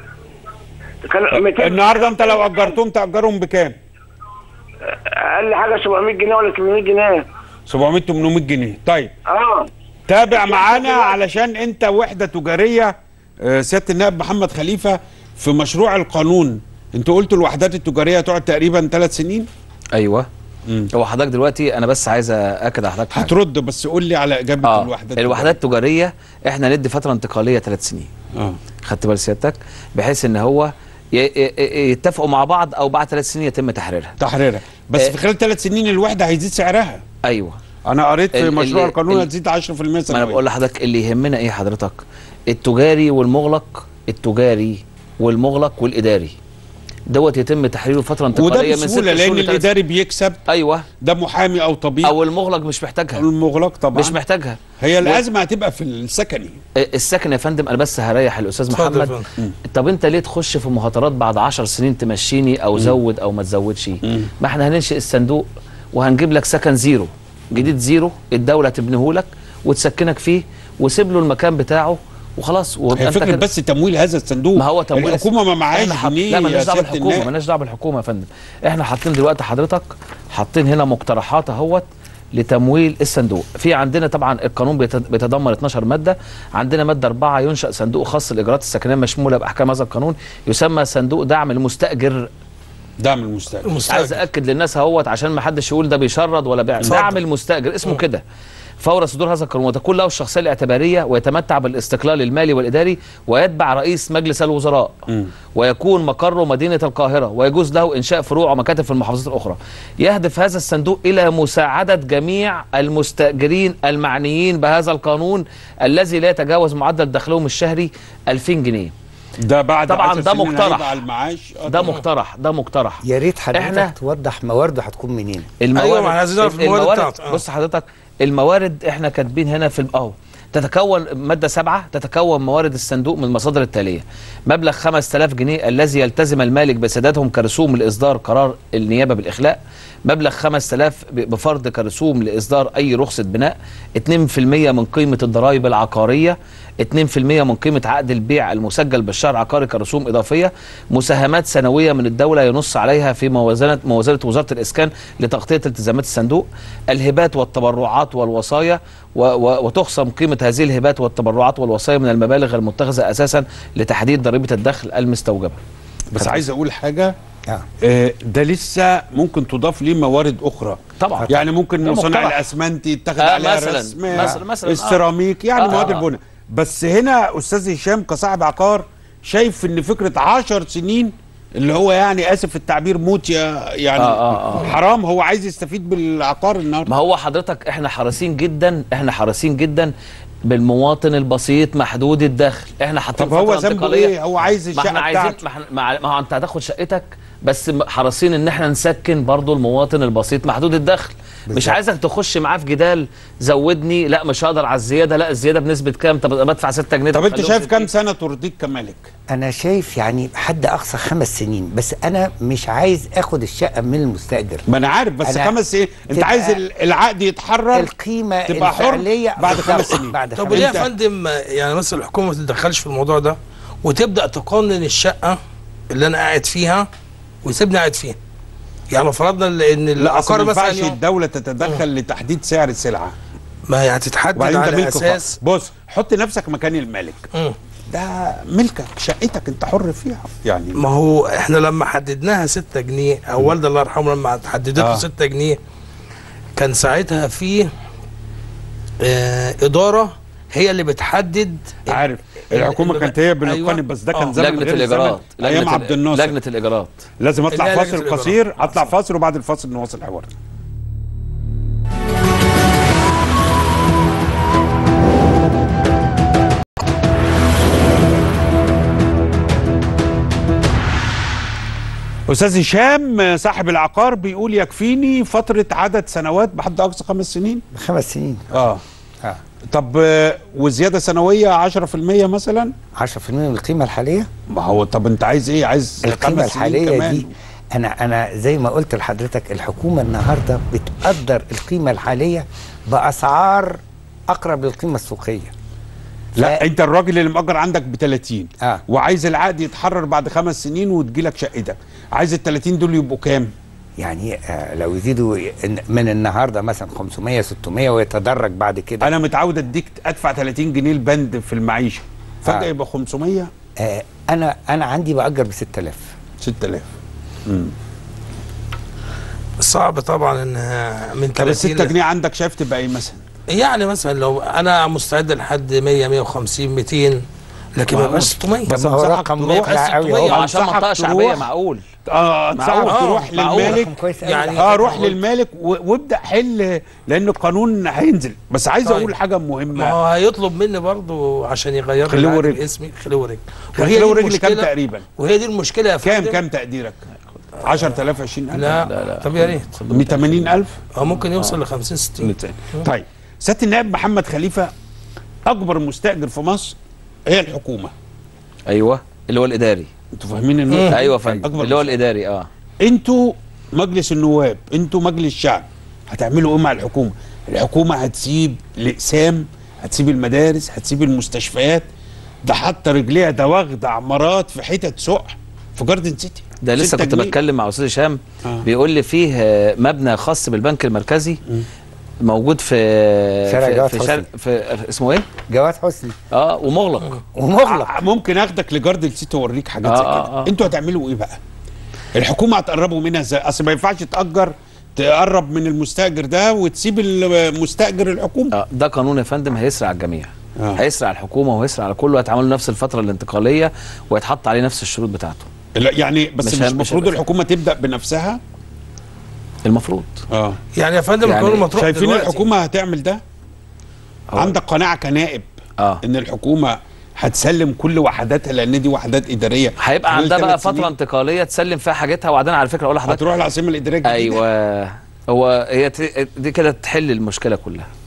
كانوا 200 النهارده انت لو اجرتهم تاجرهم بكام اقل حاجه 700 جنيه ولا 800 جنيه 700 800 جنيه طيب اه تابع معانا علشان انت وحده تجاريه آه، سياده النائب محمد خليفه في مشروع القانون انتوا قلتوا الوحدات التجاريه هتقعد تقريبا ثلاث سنين ايوه هو حضرتك دلوقتي انا بس عايز ااكد على حضرتك حاجة. هترد بس قول لي على اجابه اه الوحدات الوحدات التجاريه احنا ندي فتره انتقاليه ثلاث سنين اه خدت بال سيادتك بحيث ان هو ي- ي- ي- يتفقوا مع بعض او بعد ثلاث سنين يتم تحريرها تحريرها بس آه. في خلال ثلاث سنين الوحده هيزيد سعرها ايوه انا قريت في ال- مشروع ال- القانون ال- هتزيد 10% ما سنويا انا بقول لحضرتك اللي يهمنا ايه حضرتك التجاري والمغلق التجاري والمغلق والاداري دوت يتم تحريره فتره وده انتقاليه من ست بسهوله لان شهور لثلاث الاداري بيكسب ايوه ده محامي او طبيب او المغلق مش محتاجها المغلق طبعا مش محتاجها هي الازمه هتبقى في السكني السكن يا فندم انا بس هريح الاستاذ اتفضل يا محمد فندم. طب انت ليه تخش في مهاترات بعد 10 سنين تمشيني او زود او ما تزودش ما احنا هننشئ الصندوق وهنجيب لك سكن زيرو جديد زيرو الدوله تبنيه لك وتسكنك فيه وسيب له المكان بتاعه وخلاص ويبقى هي انت فكره كده- بس تمويل هذا الصندوق ما هو تمويل الحكومه ما معهاش احنا حط- جنيه لا يا مالناش دعوه سيادة بالحكومه النائب. مالناش دعوه بالحكومه يا فندم احنا حاطين دلوقتي حضرتك حاطين هنا مقترحات اهوت لتمويل الصندوق في عندنا طبعا القانون بيت- بيتضمن 12 ماده عندنا ماده 4 ينشا صندوق خاص للاجراءات السكنيه مشموله باحكام هذا القانون يسمى صندوق دعم المستاجر دعم المستاجر عايز اكد للناس اهوت عشان ما حدش يقول ده بيشرد ولا بيع اتفضل. دعم المستاجر اسمه كده فور صدور هذا القانون وتكون له الشخصيه الاعتباريه ويتمتع بالاستقلال المالي والاداري ويتبع رئيس مجلس الوزراء ويكون مقره مدينه القاهره ويجوز له انشاء فروع ومكاتب في المحافظات الاخرى يهدف هذا الصندوق الى مساعده جميع المستاجرين المعنيين بهذا القانون الذي لا يتجاوز معدل دخلهم الشهري 2000 جنيه ده بعد طبعا 10 ده سنين مقترح هيبقى على المعاش آه ده طبعاً. مقترح ده مقترح يا ريت حضرتك إحنا- توضح موارده هتكون منين الموارد أيوة، ما احنا عايزين نعرف الموارد بتاعته. آه. بص حضرتك الموارد احنا كاتبين هنا في ال- اهو تتكون ماده سبعه تتكون موارد الصندوق من المصادر التاليه مبلغ 5000 جنيه الذي يلتزم المالك بسدادهم كرسوم لاصدار قرار النيابه بالاخلاء مبلغ 5000 ب- بفرض كرسوم لاصدار اي رخصه بناء 2% من قيمه الضرائب العقاريه 2% من قيمه عقد البيع المسجل بالشهر عقاري كرسوم اضافيه مساهمات سنويه من الدوله ينص عليها في موازنه موازنه وزاره الاسكان لتغطيه التزامات الصندوق الهبات والتبرعات والوصايا و و وتخصم قيمه هذه الهبات والتبرعات والوصايا من المبالغ المتخذه اساسا لتحديد ضريبه الدخل المستوجبه بس عايز اقول حاجه آه. آه، ده لسه ممكن تضاف ليه موارد اخرى طبعا يعني ممكن ده مصانع مقترح. الاسمنت يتخذ آه، عليها مثلاً، رسم مثلاً- مثلاً، آه. السيراميك يعني آه، مواد آه. البناء بس هنا استاذ هشام كصاحب عقار شايف ان فكره 10 سنين اللي هو يعني اسف في التعبير موت يا يعني آه، آه، آه. حرام هو عايز يستفيد بالعقار النهارده ما هو حضرتك احنا حريصين جدا احنا حريصين جدا بالمواطن البسيط محدود الدخل احنا حاطين طب هو فترة ذنبه انتقالية. ايه هو عايز ما الشقه احنا عايزين بتاعته ما, احنا ما ما هو انت هتاخد شقتك بس م- حريصين ان احنا نسكن برضو المواطن البسيط محدود الدخل مش بالظبط. عايزك تخش معاه في جدال زودني لا مش هقدر على الزياده لا الزياده بنسبه كام طب أبقى بدفع 6 جنيه طب انت خليهم شايف 60. كام سنه ترضيك كمالك انا شايف يعني حد اقصى خمس سنين بس انا مش عايز اخد الشقه من المستاجر ما انا عارف بس أنا خمس سنين انت تبقى عايز ال- العقد يتحرر القيمه تبقى حر الفعليه بعد بالظبط، خمس سنين بعد طب خمس وليه يا أنت- فندم يعني مثلا الحكومه ما تتدخلش في الموضوع ده وتبدا تقنن الشقه اللي انا قاعد فيها ويسيبني قاعد فيها يعني لو فرضنا ان لا اصل العقار ما مثلا ينفعش يوم- الدوله تتدخل لتحديد سعر السلعه ما هي هتتحدد وبعدين انت على ملك اساس خاص. بص حط نفسك مكان الملك مم. ده ملكك شقتك انت حر فيها يعني ما هو احنا لما حددناها 6 جنيه او والدي الله يرحمه لما حددته آه. 6 جنيه كان ساعتها في آه اداره هي اللي بتحدد عارف الحكومه كانت هي بالقانون أيوة. بس ده كان آه. زمن لجنه غير الايجارات زمن ايام لجنة عبد ال- الناصر لجنه الايجارات لازم اطلع اللي هي فاصل لجنة الإيجارات. قصير اطلع فاصل وبعد الفاصل نواصل حوارنا استاذ هشام صاحب العقار بيقول يكفيني فتره عدد سنوات بحد اقصى خمس سنين خمس سنين اه اه طب آه، وزياده سنويه 10% مثلا 10% من القيمه الحاليه ما هو طب انت عايز ايه عايز القيمه خمس سنين الحاليه كمان. دي انا انا زي ما قلت لحضرتك الحكومه النهارده بتقدر القيمه الحاليه باسعار اقرب للقيمه السوقيه لا انت الراجل اللي مأجر عندك ب 30 آه. وعايز العقد يتحرر بعد خمس سنين وتجيلك شقتك عايز ال 30 دول يبقوا كام؟ يعني آه لو يزيدوا من النهارده مثلا 500 600 ويتدرج بعد كده انا متعود اديك ادفع 30 جنيه البند في المعيشه فجاه آه. يبقى 500 آه انا انا عندي باجر ب 6000 6000 صعب طبعا ان من طب 30 ال 6 جنيه عندك شايف تبقى ايه مثلا؟ يعني مثلا لو انا مستعد لحد 100 150 200 لكن ما يبقاش 600 بس هو أنصحك رقم تروح- مقلع قوي ما هو اهو عشان أنصحك منطقه شعبيه تروح- معقول اه انصحك معقول. تروح معقول. للمالك رقم كويس قوي يعني اه روح للمالك و- وابدا حل لان القانون هينزل بس عايز طيب. اقول حاجه ما مهمه هو هيطلب مني برضه عشان يغير لي خليه العقد ورجل. باسمي خليه ورجل وهي دي رجل كام المشكلة- تقريبا؟ وهي دي المشكله يا كام فندم كام تقديرك؟ 10000 20000 لا, لا، لا. طب يا ريت 180000 اه ممكن يوصل ل 50 60 طيب سياده النائب محمد خليفه اكبر مستاجر في مصر هي الحكومه ايوه اللي هو الاداري انتوا فاهمين النقطه ايوه يا فندم أكبر اللي هو مستأجر. الاداري اه انتوا مجلس النواب انتوا مجلس الشعب هتعملوا ايه مع الحكومه الحكومه هتسيب الاقسام هتسيب المدارس هتسيب المستشفيات ده حاطه رجليها ده واخده عمارات في حتت سقع في جاردن سيتي ده لسه ستة كنت جنيه. بتكلم مع استاذ هشام آه. بيقول لي فيه آه، مبنى خاص بالبنك المركزي موجود في شارع في, جواد في, حسني. شارع في, في اسمه ايه؟ جواد حسني اه ومغلق ومغلق ع- ممكن اخدك لجاردن سيتي واوريك حاجات آه، زي كده آه، آه. انتوا هتعملوا ايه بقى الحكومه هتقربوا منها ازاي اصل ما ينفعش تاجر تقرب من المستاجر ده وتسيب المستاجر الحكومه آه ده قانون يا فندم هيسرع على الجميع آه. هيسرع على الحكومه وهيسرع على كله هيتعملوا نفس الفتره الانتقاليه ويتحط عليه نفس الشروط بتاعته لا يعني بس مش مش, هم- مش المفروض هيبقى الحكومه تبدا بنفسها المفروض اه يعني يا فندم يعني القانون مطروح شايفين دلوقتي. الحكومه هتعمل ده هو- عندك قناعه كنائب اه ان الحكومه هتسلم كل وحداتها لان دي وحدات اداريه هيبقى خلال عندها بقى ثلاث فتره سنين. انتقاليه تسلم فيها حاجتها وبعدين على فكره اقول لحضرتك هتروح العاصمه الاداريه الجديده ايوه هو هي ت- دي كده تحل المشكله كلها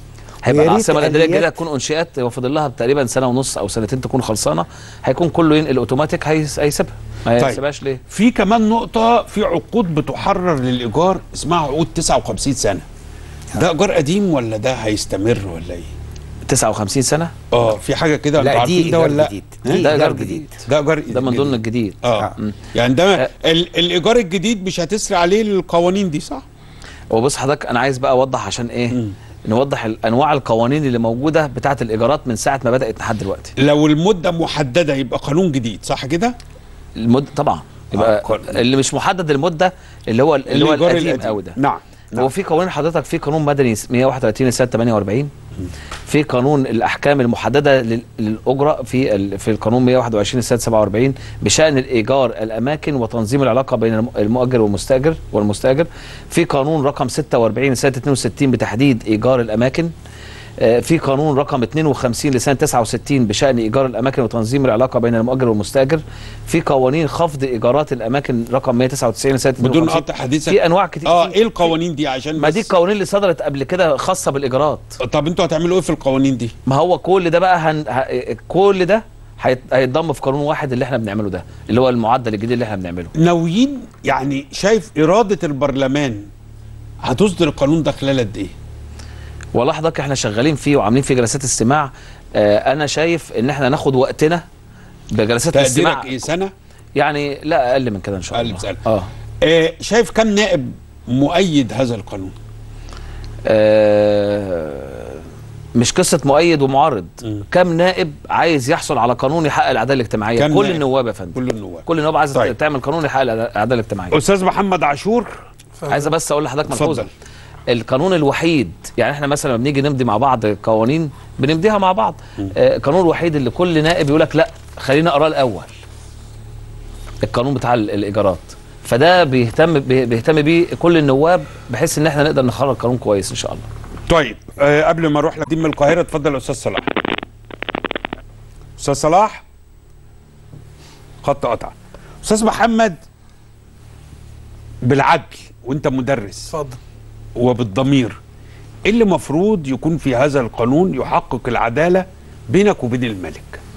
هيبقى ويا ريت العاصمه الاداريه الجديده آليات. تكون انشئت هو فاضل لها تقريبا سنه ونص او سنتين تكون خلصانه هيكون كله ينقل اوتوماتيك هيس- هيسيبها ما طيب. هيسيبهاش ليه؟ في كمان نقطة في عقود بتحرر للإيجار اسمها عقود 59 سنة ده إيجار قديم ولا ده هيستمر ولا إيه؟ 59 سنه؟ اه في حاجة كده لا، انتوا دي عارفين ده إيجار ولا لا؟ جديد. ها؟ ده إيجار جديد. ده إيجار ده من ضمن الجديد اه يعني ده ال- الإيجار الجديد مش هتسري عليه القوانين دي صح؟ وبص حضرتك انا عايز بقى اوضح عشان ايه؟ نوضح ال- انواع القوانين اللي موجوده بتاعه الايجارات من ساعه ما بدات لحد دلوقتي لو المدة محددة يبقى قانون جديد صح كده؟ المده طبعا يبقى اللي مش محدد المده اللي هو اللي هو الإيجار القديم القديم. قوي ده نعم هو في قوانين حضرتك في قانون مدني 131 لسنه 48 في قانون الاحكام المحدده لل- للاجره في ال- في القانون 121 لسنه 47 بشان الايجار الاماكن وتنظيم العلاقه بين الم- المؤجر والمستاجر والمستاجر في قانون رقم 46 لسنه 62 بتحديد ايجار الاماكن آه، في قانون رقم 52 لسنه 69 بشان ايجار الاماكن وتنظيم العلاقه بين المؤجر والمستاجر في قوانين خفض ايجارات الاماكن رقم 199 لسنه بدون 52. قطع حديثك في انواع كتير اه ايه القوانين دي عشان ما دي القوانين اللي صدرت قبل كده خاصه بالايجارات طب انتوا هتعملوا ايه في القوانين دي ما هو كل ده بقى هن... ه... كل ده هيت- هيتضم في قانون واحد اللي احنا بنعمله ده اللي هو المعدل الجديد اللي احنا بنعمله ناويين يعني شايف إرادة البرلمان هتصدر القانون ده خلال قد ايه؟ والله حضرتك احنا شغالين فيه وعاملين فيه جلسات استماع آه انا شايف ان احنا ناخد وقتنا بجلسات الاستماع تقديرك ايه سنة؟ يعني لا اقل من كده ان شاء الله أقل اه آه شايف كم نائب مؤيد هذا القانون؟ آه، مش قصه مؤيد ومعارض كم نائب عايز يحصل على قانون يحقق العداله الاجتماعيه كم كل نائب؟ النواب يا فندم كل النواب كل النواب عايزه طيب. تعمل قانون يحقق العداله الاجتماعيه استاذ محمد عاشور عايزه بس اقول لحضرتك ملحوظه اتفضل. القانون الوحيد يعني احنا مثلا لما بنيجي نمضي مع بعض قوانين بنمضيها مع بعض آه، القانون الوحيد اللي كل نائب يقول لك لا خلينا اقراه الاول القانون بتاع ال- الايجارات فده بيهتم بي- بيهتم بيه كل النواب بحيث ان احنا نقدر نخرج قانون كويس ان شاء الله طيب آه قبل ما اروح لقديم من القاهره اتفضل يا استاذ صلاح استاذ صلاح خط قطع استاذ محمد بالعدل وانت مدرس اتفضل وبالضمير ايه اللي المفروض يكون في هذا القانون يحقق العداله بينك وبين الملك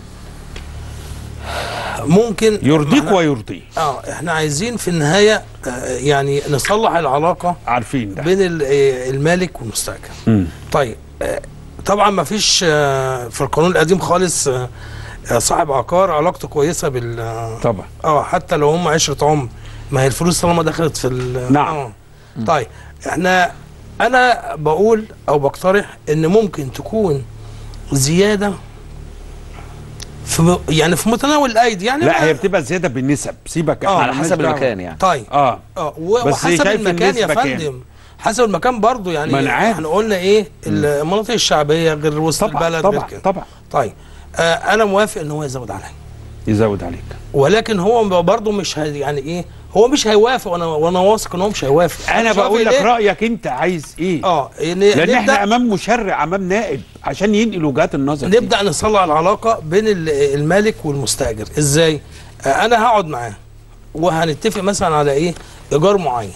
ممكن يرضيك إحنا- ويرضيه اه احنا عايزين في النهايه آه، يعني نصلح العلاقه عارفين ده بين ال- آه، المالك والمستاجر مم. طيب آه، طبعا ما فيش آه، في القانون القديم خالص آه، آه، صاحب عقار علاقته كويسه بال آه، طبعا اه حتى لو هم عشره عمر ما هي الفلوس طالما دخلت في ال نعم. آه. طيب احنا انا بقول او بقترح ان ممكن تكون زياده في م- يعني في متناول الايدي يعني لا ما- هي بتبقى زياده بالنسب سيبك آه، إحنا على مالناش حسب دعوة. المكان يعني طيب اه اه و- بس وحسب شايف المكان يا النسبة كام؟ فندم حسب المكان برضو يعني ما أنا عارف. احنا قلنا ايه المناطق الشعبيه غير وسط طبعا البلد طبعا غير كده طبعا طيب آه انا موافق ان هو يزود عليا يزود عليك ولكن هو برضه مش هي يعني ايه هو مش هيوافق وانا وانا واثق ان هو مش هيوافق انا مش بقول لك هيوافق ليه؟ رايك انت عايز ايه اه ن- لان نبدأ- احنا امام مشرع امام نائب عشان ينقل وجهات النظر دي. نبدا نصلح العلاقه بين ال- المالك والمستاجر ازاي آه انا هقعد معاه وهنتفق مثلا على ايه ايجار معين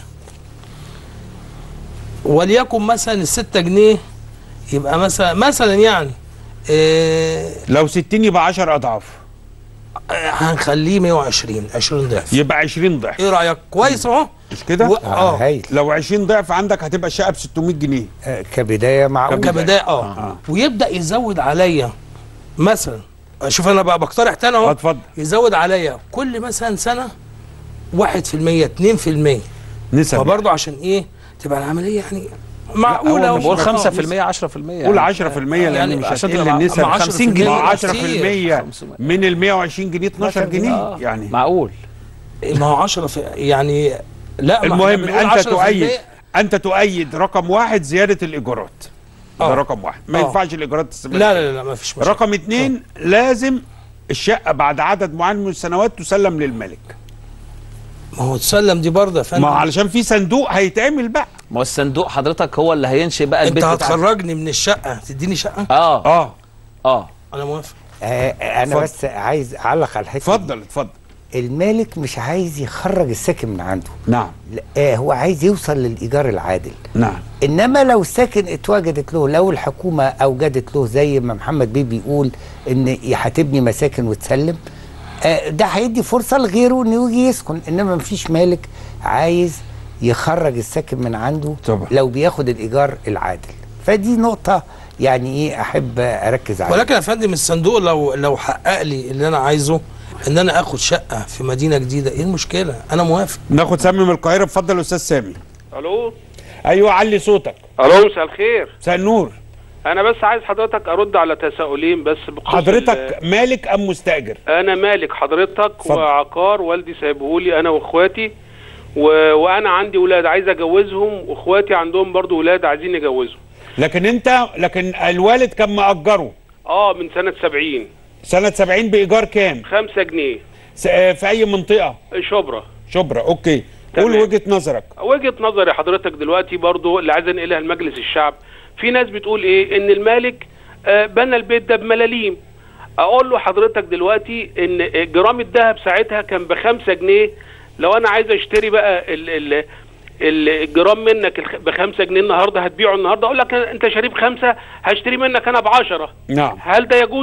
وليكن مثلا الستة جنيه يبقى مثلا مثلا يعني آه لو 60 يبقى 10 اضعاف هنخليه 120 20 ضعف يبقى 20 ضعف ايه رايك كويس اهو مش كده و- اه هايل لو 20 ضعف عندك هتبقى الشقه ب 600 جنيه آه، كبدايه معقوله كبدايه اه ويبدا يزود عليا مثلا شوف انا بقى بقترح تاني اهو اتفضل يزود عليا كل مثلا سنه 1% 2% نسب فبرضه عشان ايه تبقى العمليه يعني معقوله هو ومش بقول بطالة. 5% 10% قول يعني 10% لان يعني مش عشان هتقل تبقى مع- النسب مع 50 جنيه. مع 10% كتير. من ال 120 جنيه 12 جنيه آه. يعني معقول ما هو 10 في يعني لا ما احنا المهم بنقول انت 10% تؤيد انت تؤيد رقم واحد زياده الايجارات ده آه. رقم واحد ما آه. ينفعش الايجارات تستمر لا لا لا ما فيش مشكله رقم اتنين لازم الشقه بعد عدد معين من السنوات تسلم للملك ما هو تسلم دي برضه يا فندم ما هو علشان في صندوق هيتعمل بقى ما هو الصندوق حضرتك هو اللي هينشئ بقى انت البيت بتاعك. هتخرجني من الشقه تديني شقه اه اه اه انا موافق آه انا اتفضل. بس عايز اعلق على الحته دي. اتفضل اتفضل المالك مش عايز يخرج الساكن من عنده نعم لا آه هو عايز يوصل للايجار العادل نعم انما لو الساكن اتوجدت له لو الحكومه اوجدت له زي ما محمد بيه بيقول ان هتبني مساكن وتسلم آه ده هيدي فرصه لغيره انه يجي يسكن انما مفيش مالك عايز يخرج الساكن من عنده طبعا. لو بياخد الايجار العادل فدي نقطه يعني ايه احب اركز عليها ولكن يا فندم الصندوق لو لو حقق لي اللي انا عايزه ان انا اخد شقه في مدينه جديده ايه المشكله انا موافق ناخد سامي من القاهره اتفضل استاذ سامي الو ايوه علي صوتك الو مساء الخير مساء النور انا بس عايز حضرتك ارد على تساؤلين بس بخصوص حضرتك مالك ام مستاجر انا مالك حضرتك اتفضل. وعقار والدي سايبهولي انا واخواتي و... وانا عندي ولاد عايز اجوزهم واخواتي عندهم برضو ولاد عايزين نجوزهم لكن انت لكن الوالد كان مأجره اه من سنه 70 سنه 70 بايجار كام 5 جنيه س- آه، في اي منطقه شبرا شبرا اوكي قول تمام. وجهه نظرك وجهه نظري حضرتك دلوقتي برضو اللي عايز انقلها لمجلس الشعب في ناس بتقول ايه ان المالك آه، بنى البيت ده بملاليم اقول له حضرتك دلوقتي ان جرام الذهب ساعتها كان بخمسة جنيه لو انا عايز اشتري بقى ال ال الجرام منك الخ- بخمسة جنيه النهارده هتبيعه النهارده اقول لك انت شاريه بخمسة هشتري منك انا بعشرة نعم هل ده يجوز؟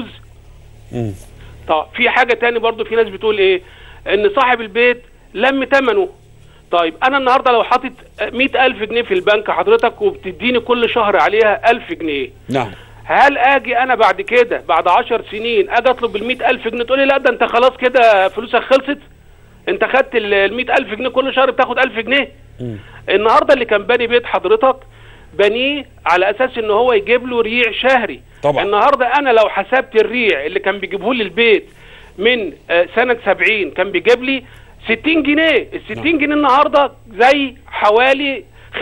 مم. طب في حاجة تاني برضو في ناس بتقول ايه ان صاحب البيت لم ثمنه طيب انا النهاردة لو حاطط مئة الف جنيه في البنك حضرتك وبتديني كل شهر عليها الف جنيه نعم هل اجي انا بعد كده بعد عشر سنين اجي اطلب المئة الف جنيه تقولي لا ده انت خلاص كده فلوسك خلصت انت خدت ال- المئة الف جنيه كل شهر بتاخد الف جنيه النهارده اللي كان باني بيت حضرتك بنيه على اساس ان هو يجيب له ريع شهري طبعا. النهارده انا لو حسبت الريع اللي كان بيجيبه لي البيت من آه، سنه 70 كان بيجيب لي 60 جنيه ال 60 جنيه النهارده زي حوالي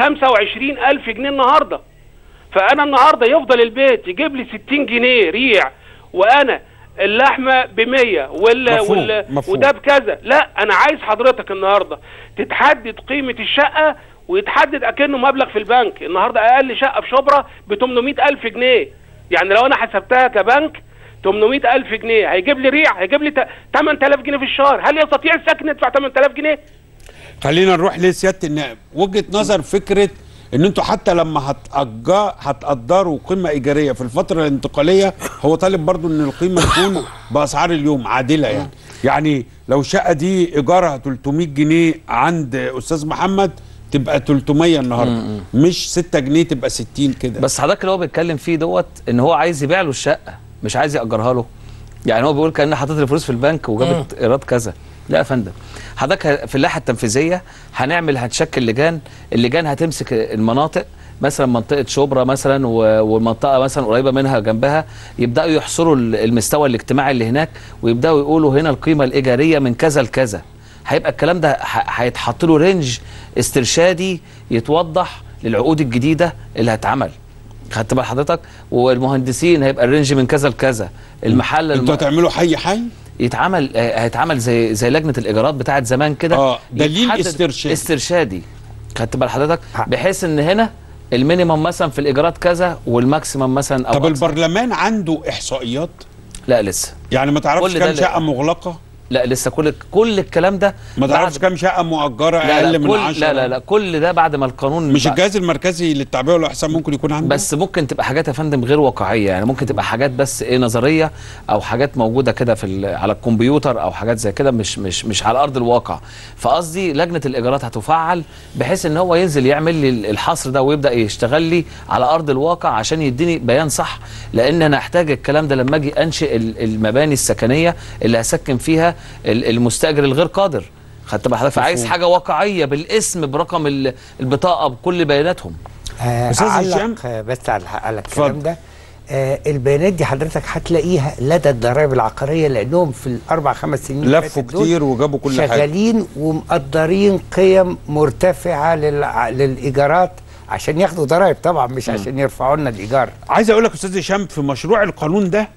25 الف جنيه النهارده فانا النهارده يفضل البيت يجيب لي 60 جنيه ريع وانا اللحمه ب 100 وال مفهوم، وال مفهوم. وده بكذا لا انا عايز حضرتك النهارده تتحدد قيمه الشقه ويتحدد اكنه مبلغ في البنك النهارده اقل شقه في شبرا ب 800 الف جنيه يعني لو انا حسبتها كبنك 800 الف جنيه هيجيب لي ريع هيجيب لي تا- 8000 جنيه في الشهر هل يستطيع الساكن يدفع 8000 جنيه خلينا نروح لسياده النائب وجهه نظر فكره ان انتوا حتى لما هتأجر هتقدروا قيمه ايجاريه في الفتره الانتقاليه هو طالب برضو ان القيمه تكون باسعار اليوم عادله يعني يعني لو الشقه دي ايجارها 300 جنيه عند استاذ محمد تبقى 300 النهارده مش 6 جنيه تبقى 60 كده بس حضرتك اللي هو بيتكلم فيه دوت ان هو عايز يبيع له الشقه مش عايز ياجرها له يعني هو بيقول كان حاطط لي فلوس في البنك وجابت ايراد كذا لا يا فندم حضرتك ه- في اللائحه التنفيذيه هنعمل هنشكل لجان اللجان هتمسك المناطق مثلا منطقه شبرا مثلا و- والمنطقه مثلا قريبه منها جنبها يبداوا يحصروا ال- المستوى الاجتماعي اللي هناك ويبداوا يقولوا هنا القيمه الايجاريه من كذا لكذا هيبقى الكلام ده ه- هيتحط له رينج استرشادي يتوضح للعقود الجديده اللي هتعمل خدت بال حضرتك والمهندسين هيبقى الرينج من كذا لكذا المحل انتوا هتعملوا حي حي يتعمل آه، هيتعمل زي زي لجنه الايجارات بتاعت زمان كده اه دليل يتحدد استرشادي. استرشادي خدت بال حضرتك بحيث ان هنا المينيمم مثلا في الايجارات كذا والماكسيمم مثلا او طب أقصى. البرلمان عنده احصائيات لا لسه يعني ما تعرفش كل ده كام اللي- شقه مغلقه لا لسه كل كل الكلام ده ما تعرفش بعد- كام شقه مؤجره لا اقل لا من كل 10 لا لا لا كل ده بعد ما القانون مش بعد- الجهاز المركزي للتعبئه والاحصاء ممكن يكون عنده بس ممكن تبقى حاجات يا فندم غير واقعيه يعني ممكن تبقى حاجات بس ايه نظريه او حاجات موجوده كده في ال- على الكمبيوتر او حاجات زي كده مش مش مش على ارض الواقع فقصدي لجنه الايجارات هتفعل بحيث ان هو ينزل يعمل لي الحصر ده ويبدا يشتغل لي على ارض الواقع عشان يديني بيان صح لان انا احتاج الكلام ده لما اجي انشئ ال- المباني السكنيه اللي هسكن فيها ال- المستاجر الغير قادر خدت بال حضرتك فعايز مفهوم. حاجه واقعيه بالاسم برقم ال- البطاقه بكل بياناتهم آه أستاذ أعلق هشام؟ آه، بس على على الكلام ده آه البيانات دي حضرتك هتلاقيها لدى الضرائب العقاريه لانهم في الاربع خمس سنين اللي لفوا فاتت دول كتير وجابوا كل حاجه شغالين ومقدرين قيم مرتفعه للع- للايجارات عشان ياخدوا ضرائب طبعا مش عشان يرفعوا لنا الايجار عايز اقول لك يا استاذ هشام في مشروع القانون ده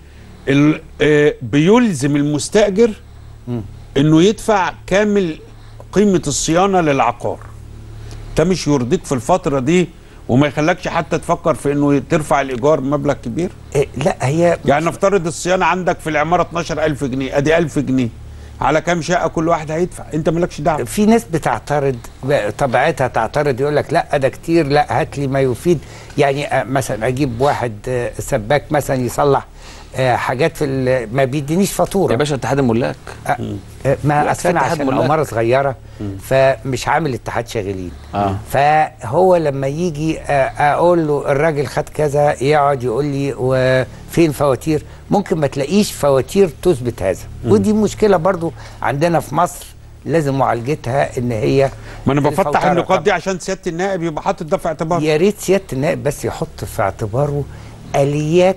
ال- آه، بيلزم المستاجر انه يدفع كامل قيمه الصيانه للعقار ده مش يرضيك في الفتره دي وما يخلكش حتى تفكر في انه ترفع الايجار مبلغ كبير إيه لا هي يعني نفترض الصيانه عندك في العماره 12000 جنيه ادي 1000 جنيه على كام شقه كل واحد هيدفع انت مالكش دعوه في ناس بتعترض ب- طبيعتها تعترض يقول لك لا ده كتير لا هات لي ما يفيد يعني آه، مثلا اجيب واحد آه، سباك مثلا يصلح آه، حاجات في ال- ما بيدينيش فاتوره يا باشا اتحاد الملاك آه، آه، ما لا، اصل انا اتحاد عشان ملاك. عماره صغيره فمش عامل اتحاد شغالين اه فهو لما يجي آه، اقول له الراجل خد كذا يقعد يقول لي وفين فواتير ممكن ما تلاقيش فواتير تثبت هذا ودي مشكله برضو عندنا في مصر لازم معالجتها ان هي ما انا بفتح الفوترة النقاط دي عشان سياده النائب يبقى حاطط ده في اعتباره يا ريت سياده النائب بس يحط في اعتباره اليات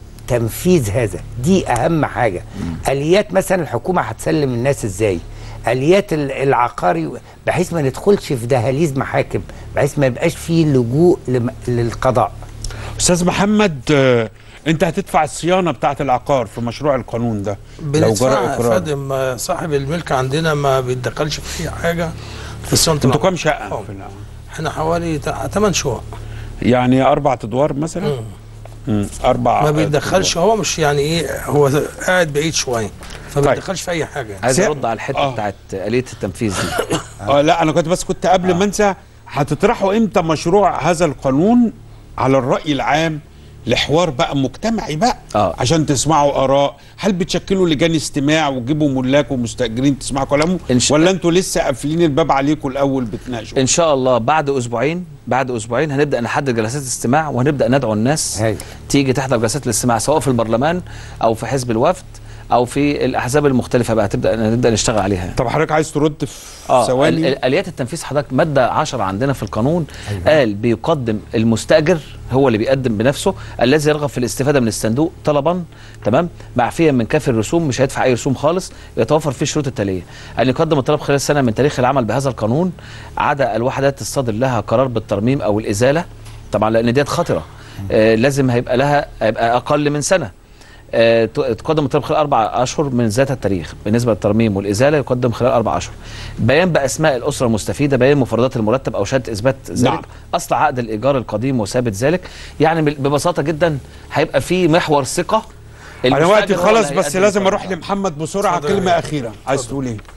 تنفيذ هذا دي اهم حاجه اليات مثلا الحكومه هتسلم الناس ازاي اليات ال- العقاري بحيث ما ندخلش في دهاليز محاكم بحيث ما يبقاش فيه لجوء لم- للقضاء استاذ محمد آه، انت هتدفع الصيانه بتاعه العقار في مشروع القانون ده لو جرى بندفع يا اقرار فندم آه، صاحب الملك عندنا ما بيتدخلش في اي حاجه في صيانه انتوا العقار. كام شقه آه. في الع- احنا حوالي 8 شقق يعني اربع ادوار مثلا مم. اربع ما بيتدخلش هو مش يعني ايه هو قاعد بعيد شويه فما طيب. بيتدخلش في اي حاجه عايز سي- ارد على الحته آه. بتاعت اليه التنفيذ دي اه لا انا كنت بس كنت قبل ما انسى هتطرحوا امتى مشروع هذا القانون على الراي العام لحوار بقى مجتمعي بقى آه. عشان تسمعوا اراء هل بتشكلوا لجان استماع وتجيبوا ملاك ومستاجرين تسمعوا كلامهم إن شاء- ولا انتوا لسه قافلين الباب عليكم الاول بتناقشوا ان شاء الله بعد اسبوعين بعد اسبوعين هنبدا نحدد جلسات استماع وهنبدا ندعو الناس هاي. تيجي تحضر جلسات الاستماع سواء في البرلمان او في حزب الوفد او في الاحزاب المختلفه بقى تبدا نبدا نشتغل عليها طب حضرتك عايز ترد في اه ثواني ال- ال- اليات التنفيذ حضرتك ماده 10 عندنا في القانون قال بيقدم المستاجر هو اللي بيقدم بنفسه الذي يرغب في الاستفاده من الصندوق طلبا تمام معفيا من كافر الرسوم مش هيدفع اي رسوم خالص يتوفر فيه الشروط التاليه ان يقدم الطلب خلال سنه من تاريخ العمل بهذا القانون عدا الوحدات الصادر لها قرار بالترميم او الازاله طبعا لان ديت خطره آه لازم هيبقى لها هيبقى اقل من سنه آه، ت- تقدم الطلب خلال اربع اشهر من ذات التاريخ بالنسبه للترميم والازاله يقدم خلال اربع اشهر بيان باسماء الاسره المستفيده بيان مفردات المرتب او شهاده اثبات ذلك نعم. نعم. اصل عقد الايجار القديم وثابت ذلك يعني بال- ببساطه جدا هيبقى في محور ثقه انا المستأجر وقتي هو خلص اللي بس هيقدم لازم الطلب. اروح لمحمد بسرعه اتفضل يا كلمه بيه. اخيره عايز تقول ايه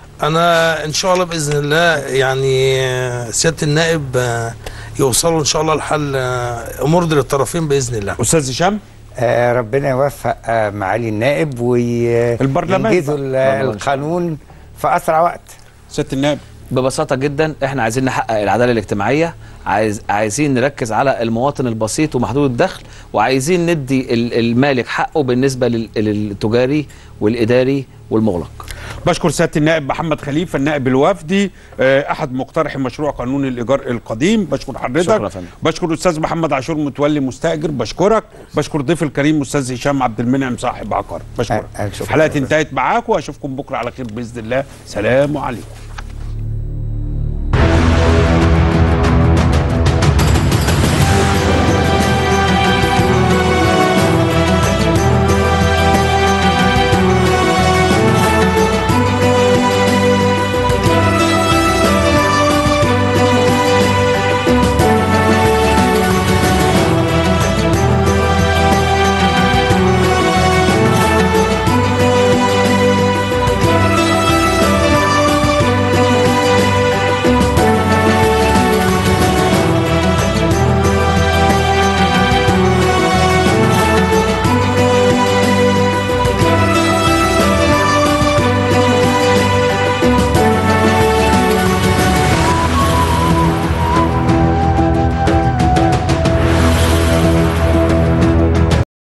انا ان شاء الله باذن الله يعني آه، سياده النائب آه، يوصلوا ان شاء الله لحل آه، مرضي للطرفين باذن الله استاذ هشام آه ربنا يوفق آه معالي النائب البرلمان وينجزوا بقى. ال- البرلمان. القانون في اسرع وقت سياده النائب ببساطه جدا احنا عايزين نحقق العداله الاجتماعيه عايز عايزين نركز على المواطن البسيط ومحدود الدخل وعايزين ندي ال- المالك حقه بالنسبه لل- للتجاري والاداري والمغلق بشكر سياده النائب محمد خليفه النائب الوفدي آه، احد مقترحي مشروع قانون الايجار القديم بشكر حضرتك شكرا يا فندم. بشكر الاستاذ محمد عاشور متولي مستاجر بشكرك بشكر ضيف الكريم استاذ هشام عبد المنعم صاحب عقار بشكرك أه، أه، شكرا. حلقه انتهت معاكم واشوفكم بكره على خير باذن الله سلام عليكم